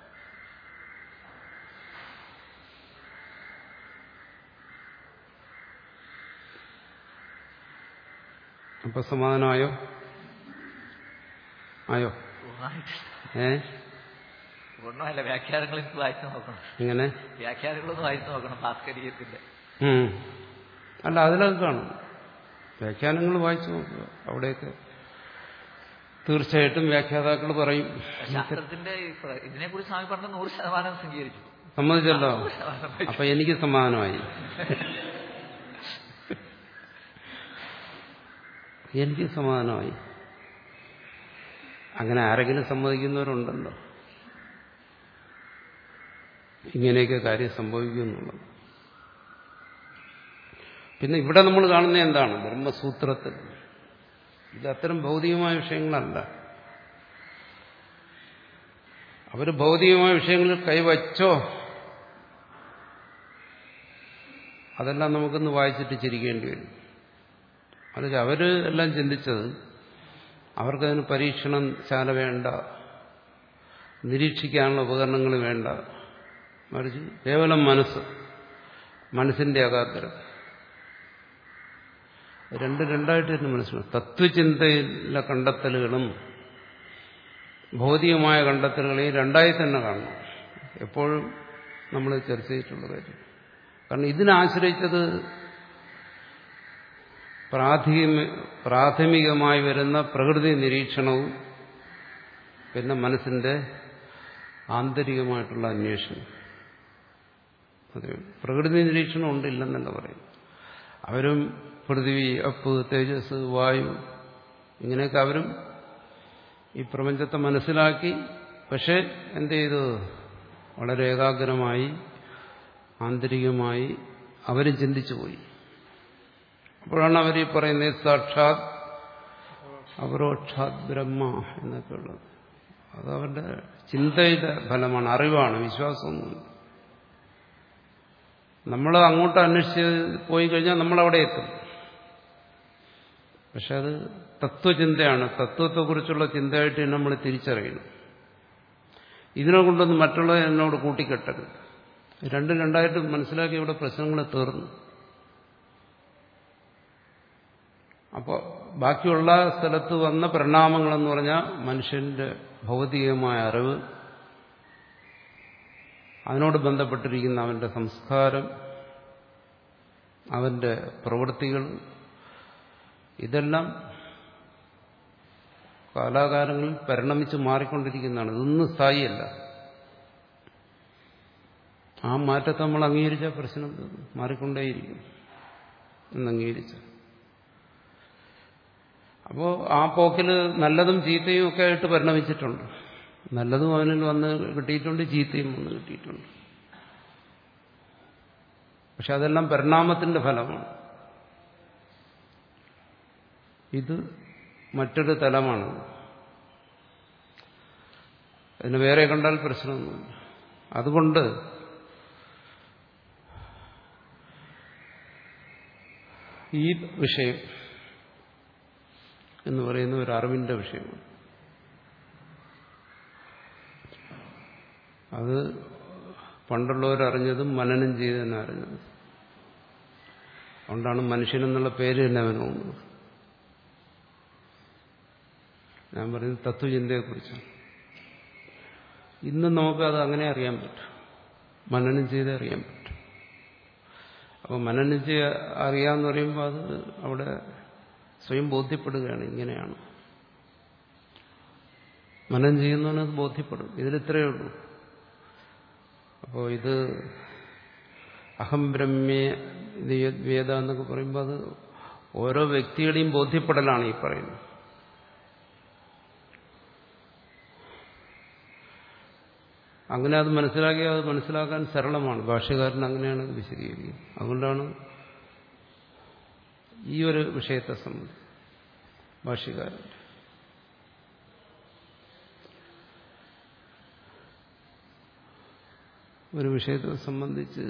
അപ്പൊ സമാധാനമായോ ആയോ ഏ ഒന്നുമല്ല വ്യാഖ്യാനങ്ങൾ എനിക്ക് വായിച്ചു നോക്കണം ഇങ്ങനെ വ്യാഖ്യാനങ്ങളൊന്ന് വായിച്ചു നോക്കണം ഭാസ്കരീയത്തിന്റെ ഉം. അല്ല അതിലൊക്കെ കാണും വ്യാഖ്യാനങ്ങൾ വായിച്ചു നോക്കുക അവിടെയൊക്കെ തീർച്ചയായിട്ടും വ്യാഖ്യാതാക്കൾ പറയും ശാസ്ത്രത്തിന്റെ ഇതിനെ കുറിച്ച് സ്വാമി പറഞ്ഞ നൂറ് ശതമാനം സ്വീകരിച്ചു സമ്മതിച്ചല്ലോ അപ്പൊ എനിക്ക് സമാധാനമായി എനിക്ക് സമാധാനമായി അങ്ങനെ ആരെങ്കിലും സമ്മതിക്കുന്നവരുണ്ടല്ലോ ഇങ്ങനെയൊക്കെ കാര്യം സംഭവിക്കുന്നുള്ളത് പിന്നെ ഇവിടെ നമ്മൾ കാണുന്ന എന്താണ് ബ്രഹ്മസൂത്രത്തിൽ ഇത് അത്തരം ഭൗതികമായ വിഷയങ്ങളല്ല അവർ ഭൗതികമായ വിഷയങ്ങളിൽ കൈവച്ചോ അതെല്ലാം നമുക്കൊന്ന് വായിച്ചിട്ട് ചിരിക്കേണ്ടി വരും അത് അവർ എല്ലാം ചിന്തിച്ചത് അവർക്കതിന് പരീക്ഷണം ശാല വേണ്ട നിരീക്ഷിക്കാനുള്ള ഉപകരണങ്ങൾ വേണ്ട മറിച്ച് കേവലം മനസ്സ് മനസ്സിന്റെ അകാഗ്രത രണ്ട് രണ്ടായിട്ട് തന്നെ മനസ്സിലാവും തത്വചിന്തയിലെ കണ്ടെത്തലുകളും ഭൗതികമായ കണ്ടെത്തലുകളെയും രണ്ടായി തന്നെ കാണണം എപ്പോഴും നമ്മൾ ചർച്ച ചെയ്തിട്ടുള്ള കാര്യം കാരണം ഇതിനാശ്രയിച്ചത് പ്രാഥമികമായി വരുന്ന പ്രകൃതി നിരീക്ഷണവും പിന്നെ മനസ്സിന്റെ ആന്തരികമായിട്ടുള്ള അന്വേഷണം അതെ പ്രകൃതി നിരീക്ഷണം ഉണ്ടില്ലെന്നല്ല പറയും അവരും പൃഥ്വി അപ്പ് തേജസ് വായു ഇങ്ങനെയൊക്കെ അവരും ഈ പ്രപഞ്ചത്തെ മനസ്സിലാക്കി പക്ഷെ എന്ത് ചെയ്തു വളരെ ഏകാഗ്രമായി ആന്തരികമായി അവരും ചിന്തിച്ചു പോയി അപ്പോഴാണ് അവർ ഈ പറയുന്നത് സാക്ഷാത് അപരോക്ഷാത് ബ്രഹ്മ എന്നൊക്കെ ഉള്ളത് അത് അവരുടെ ചിന്തയുടെ ഫലമാണ് അറിവാണ് വിശ്വാസമൊന്നുമില്ല നമ്മൾ അങ്ങോട്ട് അന്വേഷിച്ച് പോയി കഴിഞ്ഞാൽ നമ്മളവിടെ എത്തും പക്ഷെ അത് തത്വചിന്തയാണ് തത്വത്തെക്കുറിച്ചുള്ള ചിന്തയായിട്ട് നമ്മൾ തിരിച്ചറിയണം ഇതിനെ കൊണ്ടൊന്നും മറ്റുള്ളത് എന്നോട് കൂട്ടിക്കെട്ടരുത് രണ്ടും രണ്ടായിട്ട് മനസ്സിലാക്കി ഇവിടെ പ്രശ്നങ്ങൾ തീർന്നു അപ്പോൾ ബാക്കിയുള്ള സ്ഥലത്ത് വന്ന പരിണാമങ്ങളെന്ന് പറഞ്ഞാൽ മനുഷ്യന്റെ ഭൗതികമായ അറിവ് അതിനോട് ബന്ധപ്പെട്ടിരിക്കുന്ന അവന്റെ സംസ്കാരം അവന്റെ പ്രവൃത്തികൾ ഇതെല്ലാം കാലാകാലങ്ങളിൽ പരിണമിച്ച് മാറിക്കൊണ്ടിരിക്കുന്നതാണ് ഇതൊന്നും സ്ഥായിയല്ല ആ മാറ്റത്തെ നമ്മൾ അംഗീകരിച്ച പ്രശ്നം മാറിക്കൊണ്ടേയിരിക്കും എന്ന് അംഗീകരിച്ച അപ്പോൾ ആ പോക്കിൽ നല്ലതും ചീത്തയും ഒക്കെ ആയിട്ട് പരിണമിച്ചിട്ടുണ്ട് നല്ലതും അവനിൽ വന്ന് കിട്ടിയിട്ടുണ്ട് ചീത്തയും വന്ന് കിട്ടിയിട്ടുണ്ട് പക്ഷെ അതെല്ലാം പരിണാമത്തിന്റെ ഫലമാണ് ഇത് മറ്റൊരു തലമാണ് അതിന് വേറെ കണ്ടാൽ പ്രശ്നമൊന്നുമില്ല അതുകൊണ്ട് ഈ വിഷയം എന്ന് പറയുന്ന ഒരു അറിവിന്റെ വിഷയമാണ് അത് പണ്ടുള്ളവരറിഞ്ഞതും മനനം ചെയ്തെന്ന് അറിഞ്ഞത് അതുകൊണ്ടാണ് മനുഷ്യനെന്നുള്ള പേര് തന്നെ അവന് തോന്നുന്നത് ഞാൻ പറയുന്നത് തത്വചിന്തയെക്കുറിച്ചാണ് ഇന്നും നമുക്കത് അങ്ങനെ അറിയാൻ പറ്റും മനനം ചെയ്ത് അറിയാൻ പറ്റും അപ്പോൾ മനനം ചെയ്ത് അറിയാമെന്ന് പറയുമ്പോൾ അത് അവിടെ സ്വയം ബോധ്യപ്പെടുകയാണ് ഇങ്ങനെയാണ് മനനം ചെയ്യുന്നവനത് ബോധ്യപ്പെടും ഇതിലിത്രയേ ഉള്ളൂ അപ്പോൾ ഇത് അഹം ബ്രഹ്മേ വേദ എന്നൊക്കെ പറയുമ്പോൾ അത് ഓരോ വ്യക്തിയുടെയും ബോധ്യപ്പെടലാണ് ഈ പറയുന്നത് അങ്ങനെ അത് മനസ്സിലാക്കി അത് മനസ്സിലാക്കാൻ സരളമാണ് ഭാഷ്യകാരൻ അങ്ങനെയാണ് വിശദീകരിക്കുന്നത് അതുകൊണ്ടാണ് ഈ ഒരു വിഷയത്തെ സംബന്ധിച്ച് ഭാഷ്യകാരൻ ഒരു വിഷയത്തെ സംബന്ധിച്ച്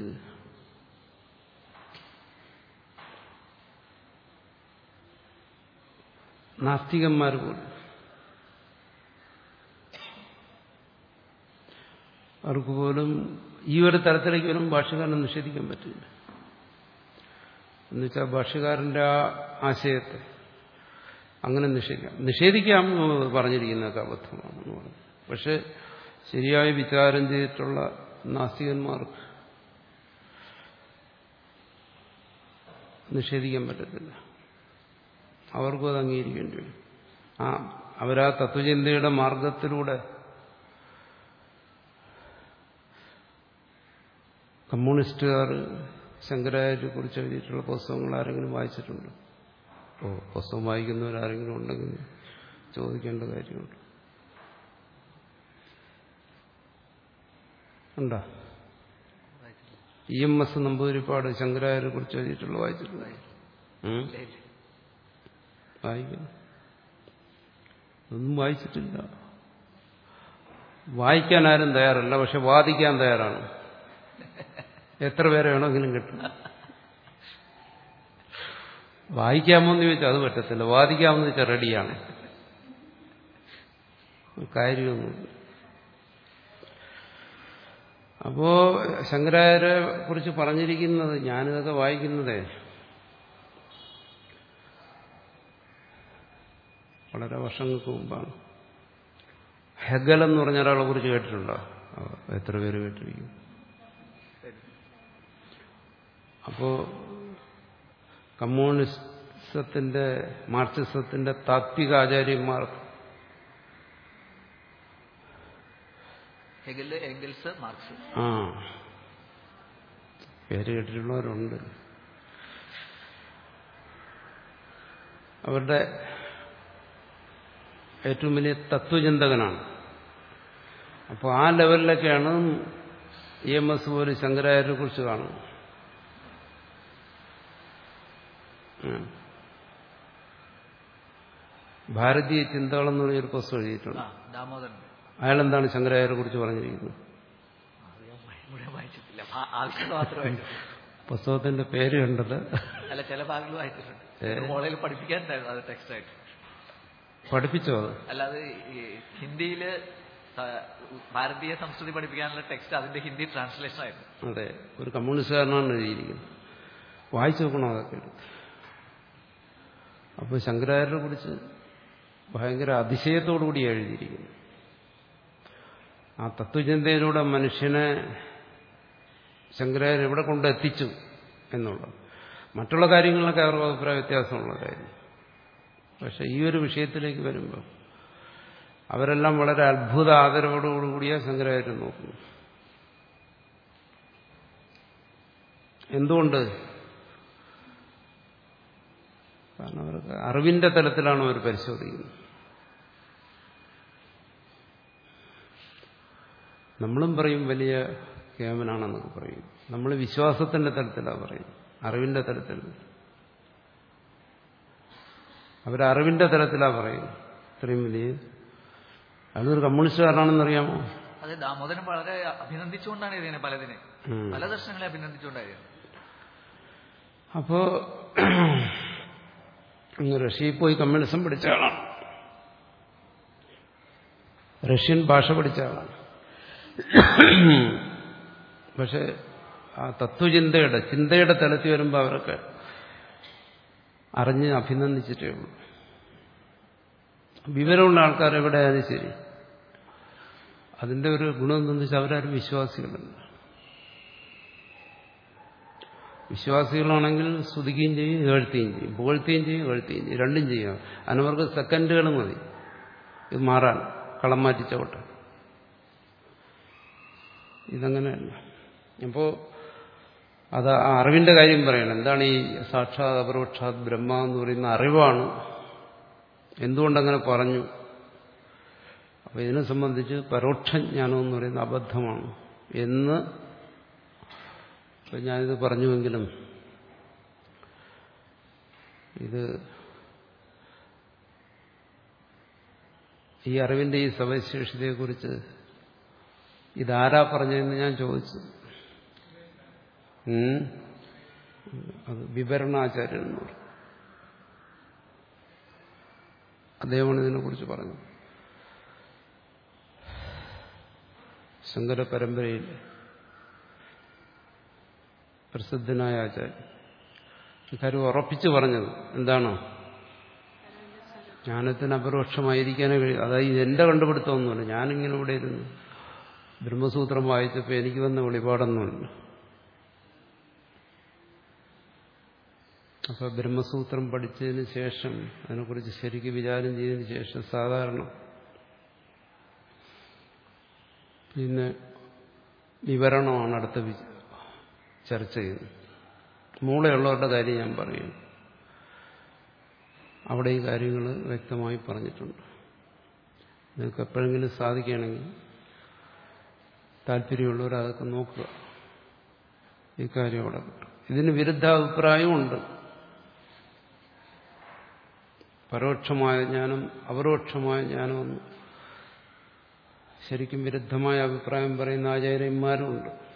നാസ്തികന്മാർ പോലും അവർക്ക് പോലും ഈ ഒരു തരത്തിലേക്ക് വരും ഭാഷകാരനെ നിഷേധിക്കാൻ പറ്റില്ല എന്നുവെച്ചാൽ ഭാഷകാരന്റെ ആ ആശയത്തെ അങ്ങനെ നിഷേധിക്കാം നിഷേധിക്കാം എന്ന് പറഞ്ഞിരിക്കുന്നതൊക്കെ അബദ്ധമാണെന്ന് പറഞ്ഞു പക്ഷെ ശരിയായി വിചാരം ചെയ്തിട്ടുള്ള നാസ്തികന്മാർക്ക് നിഷേധിക്കാൻ പറ്റത്തില്ല അവർക്കും അത് അംഗീകരിക്കേണ്ടി വരും ആ അവരാ തത്വചിന്തയുടെ മാർഗത്തിലൂടെ കമ്മ്യൂണിസ്റ്റുകാർ ശങ്കരാചാര്യെ കുറിച്ച് എഴുതിയിട്ടുള്ള പുസ്തകങ്ങൾ ആരെങ്കിലും വായിച്ചിട്ടുണ്ടോ ഓ പുസ്തകം വായിക്കുന്നവരാരെങ്കിലും ഉണ്ടെങ്കിൽ ചോദിക്കേണ്ട കാര്യമുണ്ട് ഉണ്ടോ ഇ എം എസ് നമ്പൂതിരിപ്പാട് ശങ്കരാചാര്യെ കുറിച്ച് എഴുതിയിട്ടുള്ള വായിച്ചിട്ടുണ്ടോ ഉം? വായിക്കണം ഒന്നും വായിച്ചിട്ടില്ല വായിക്കാൻ ആരും തയ്യാറല്ല പക്ഷെ വാദിക്കാൻ തയ്യാറാണ് എത്ര പേരെ വേണമെങ്കിലും കിട്ടും വായിക്കാമോന്ന് ചോദിച്ചാൽ അത് പറ്റത്തില്ല വാദിക്കാമെന്ന് വെച്ചാൽ റെഡിയാണ് കാര്യമൊന്നുമില്ല അപ്പോ ശങ്കരാചാര്യെ കുറിച്ച് പറഞ്ഞിരിക്കുന്നത് ഞാനിതൊക്കെ വായിക്കുന്നതേ വളരെ വർഷങ്ങൾക്ക് മുമ്പാണ് ഹെഗൽ എന്ന് പറഞ്ഞ ഒരാളെ കുറിച്ച് കേട്ടിട്ടുണ്ടോ ആ, എത്ര പേര് കേട്ടിരിക്കും അപ്പോ കമ്മ്യൂണിസത്തിന്റെ മാർക്സിസത്തിന്റെ താത്വിക ആചാര്യന്മാർ ഹെഗല് എംഗൽസ് മാർക്സ് ആ പേര് കേട്ടിട്ടുള്ളവരുണ്ട് അവരുടെ ഏറ്റവും വലിയ തത്വചിന്തകനാണ് അപ്പോൾ ആ ലെവലിലൊക്കെയാണ് ഇ എം എസ് പോലും ശങ്കരാചാര്യെ കുറിച്ച് കാണുന്നത് ഉം. ഭാരതീയ ചിന്തകളെന്ന് പറഞ്ഞൊരു പുസ്തകം എഴുതിയിട്ടുണ്ട് ആ ദാമോദരൻ അയാളെന്താണ് ശങ്കരാചാര്യെ കുറിച്ച് പറഞ്ഞിരിക്കുന്നത് അത് ഞാൻ വായി- മുഴുവൻ വായിച്ചിട്ടില്ല ആ- ആവശ്യം മാത്രമായിട്ട് പുസ്തകത്തിന്റെ പേര് കണ്ടത് അല്ല ചില ഭാഗങ്ങൾ വായിച്ചിട്ടുണ്ട് ഏ? കോളേജിൽ പഠിപ്പിക്കാനുണ്ടായിരുന്നു അത് ടെക്സ്റ്റ് ആയിട്ട് പഠിപ്പിച്ചോ അത് അല്ലാതെ ഈ ഹിന്ദിയില് സ- ഭാരതീയ സംസ്കൃതി പഠിപ്പിക്കാനുള്ള ടെക്സ്റ്റ് അതിന്റെ ഹിന്ദി ട്രാൻസ്ലേഷൻ ആയിരുന്നു അതെ ഒരു കമ്മ്യൂണിസ്റ്റുകാരനാണ് എഴുതിയിരിക്കുന്നത് വായിച്ചു നോക്കണം അതൊക്കെ എടുത്ത് അപ്പോൾ ശങ്കരാചാര്യരെ കുറിച്ച് ഭയങ്കര അതിശയത്തോടുകൂടി എഴുതിയിരിക്കുന്നു ആ തത്വചിന്തയിലൂടെ മനുഷ്യനെ ശങ്കരാചാര്യ എവിടെ കൊണ്ട് എത്തിച്ചു എന്നുള്ളത് മറ്റുള്ള കാര്യങ്ങളിലൊക്കെ അവർക്ക് അഭിപ്രായ വ്യത്യാസമുള്ള കാര്യം പക്ഷെ ഈ ഒരു വിഷയത്തിലേക്ക് വരുമ്പോൾ അവരെല്ലാം വളരെ അത്ഭുത ആദരവോടുകൂടിയ ശങ്കരാചാര്യം നോക്കുന്നു എന്തുകൊണ്ട് കാരണം അവർക്ക് അറിവിന്റെ തലത്തിലാണ് അവർ പരിശോധിക്കുന്നത് നമ്മളും പറയും വലിയ കേമനാണെന്നൊക്കെ പറയും നമ്മൾ വിശ്വാസത്തിന്റെ തലത്തിലാണ് പറയും അറിവിന്റെ തലത്തിൽ അവരറിവിന്റെ തലത്തിലാണ് പറയുന്നത് ഇത്രയും വലിയ അതൊരു കമ്മ്യൂണിസ്റ്റുകാരനാണെന്നറിയാമോ അത് ദാമോദരൻ വളരെ അഭിനന്ദിച്ചുകൊണ്ടാണ് ഇതിനെ പലതിനെ ഉം. പല ദർശനങ്ങളെ അഭിനന്ദിച്ചുകൊണ്ടായിരുന്നു അപ്പോ ഇങ്ങ് റഷ്യയിൽ പോയി കമ്മ്യൂണിസം പഠിച്ച ആളാണ് റഷ്യൻ ഭാഷ പഠിച്ച ആളാണ് പക്ഷെ ആ തത്വചിന്തയുടെ ചിന്തയുടെ തലത്തിൽ വരുമ്പോൾ അവരൊക്കെ അറിഞ്ഞ് അഭിനന്ദിച്ചിട്ടേ ഉള്ളൂ വിവരമുള്ള ആൾക്കാർ എവിടെയായാലും ശരി അതിന്റെ ഒരു ഗുണം എന്തെന്ന് വെച്ചാൽ അവരാരും വിശ്വാസികളല്ല വിശ്വാസികളാണെങ്കിൽ സ്തുതിക്കുകയും ചെയ്യും കേഴ്ത്തുകയും ചെയ്യും പുകഴ്ത്തുകയും ചെയ്യും കേഴ്ത്തുകയും ചെയ്യും രണ്ടും ചെയ്യാം അതിനവർക്ക് സെക്കൻഡുകൾ മതി ഇത് മാറാൻ കളം മാറ്റി ചവിട്ടാൻ ഇതങ്ങനെയല്ല അപ്പോൾ അത് ആ അറിവിന്റെ കാര്യം പറയണം എന്താണ് ഈ സാക്ഷാത് അപരോക്ഷാത് ബ്രഹ്മ എന്ന് പറയുന്ന അറിവാണ് എന്തുകൊണ്ടങ്ങനെ പറഞ്ഞു അപ്പോൾ ഇതിനെ സംബന്ധിച്ച് പരോക്ഷജ്ഞാനം എന്ന് പറയുന്ന അബദ്ധമാണ് എന്ന് ഇപ്പം ഞാനിത് പറഞ്ഞുവെങ്കിലും ഇത് ഈ അറിവിന്റെ ഈ സവിശേഷതയെക്കുറിച്ച് ഇതാരാ പറഞ്ഞതെന്ന് ഞാൻ ചോദിച്ചു ഉം. അത് വിവരണാചാര്യൻ എന്ന് പറയും അദ്ദേഹമാണ് ഇതിനെക്കുറിച്ച് പറഞ്ഞത് ശങ്കര പരമ്പരയിൽ പ്രസിദ്ധനായ ആചാര്യൻ ഇക്കാര്യം ഉറപ്പിച്ചു പറഞ്ഞത് എന്താണോ ജ്ഞാനത്തിന് അപരോക്ഷമായിരിക്കാനേ കഴിയും അതായത് എന്റെ കണ്ടുപിടുത്തമൊന്നുമില്ല ഞാനിങ്ങനെ ഇവിടെ ഇരുന്നു ബ്രഹ്മസൂത്രം വായിച്ചപ്പോൾ എനിക്ക് വന്ന വെളിപാടൊന്നുമില്ല അപ്പൊ ബ്രഹ്മസൂത്രം പഠിച്ചതിന് ശേഷം അതിനെക്കുറിച്ച് ശരിക്കും വിചാരം ചെയ്തതിന് ശേഷം സാധാരണ പിന്നെ വിവരണമാണ് അടുത്ത വി- ചർച്ച ചെയ്യുന്നത് മൂളയുള്ളവരുടെ കാര്യം ഞാൻ പറയുന്നു അവിടെ ഈ കാര്യങ്ങൾ വ്യക്തമായി പറഞ്ഞിട്ടുണ്ട് നിങ്ങൾക്ക് എപ്പോഴെങ്കിലും സാധിക്കുകയാണെങ്കിൽ താല്പര്യമുള്ളവർ അതൊക്കെ നോക്കുക ഈ കാര്യം അവിടെ കിട്ടും ഇതിന് വിരുദ്ധാഭിപ്രായമുണ്ട് പരോക്ഷമായ ജ്ഞാനം അപരോക്ഷമായ ജ്ഞാനമെന്ന് ശരിക്കും വിരുദ്ധമായ അഭിപ്രായം പറയുന്ന ആചാര്യന്മാരുമുണ്ട്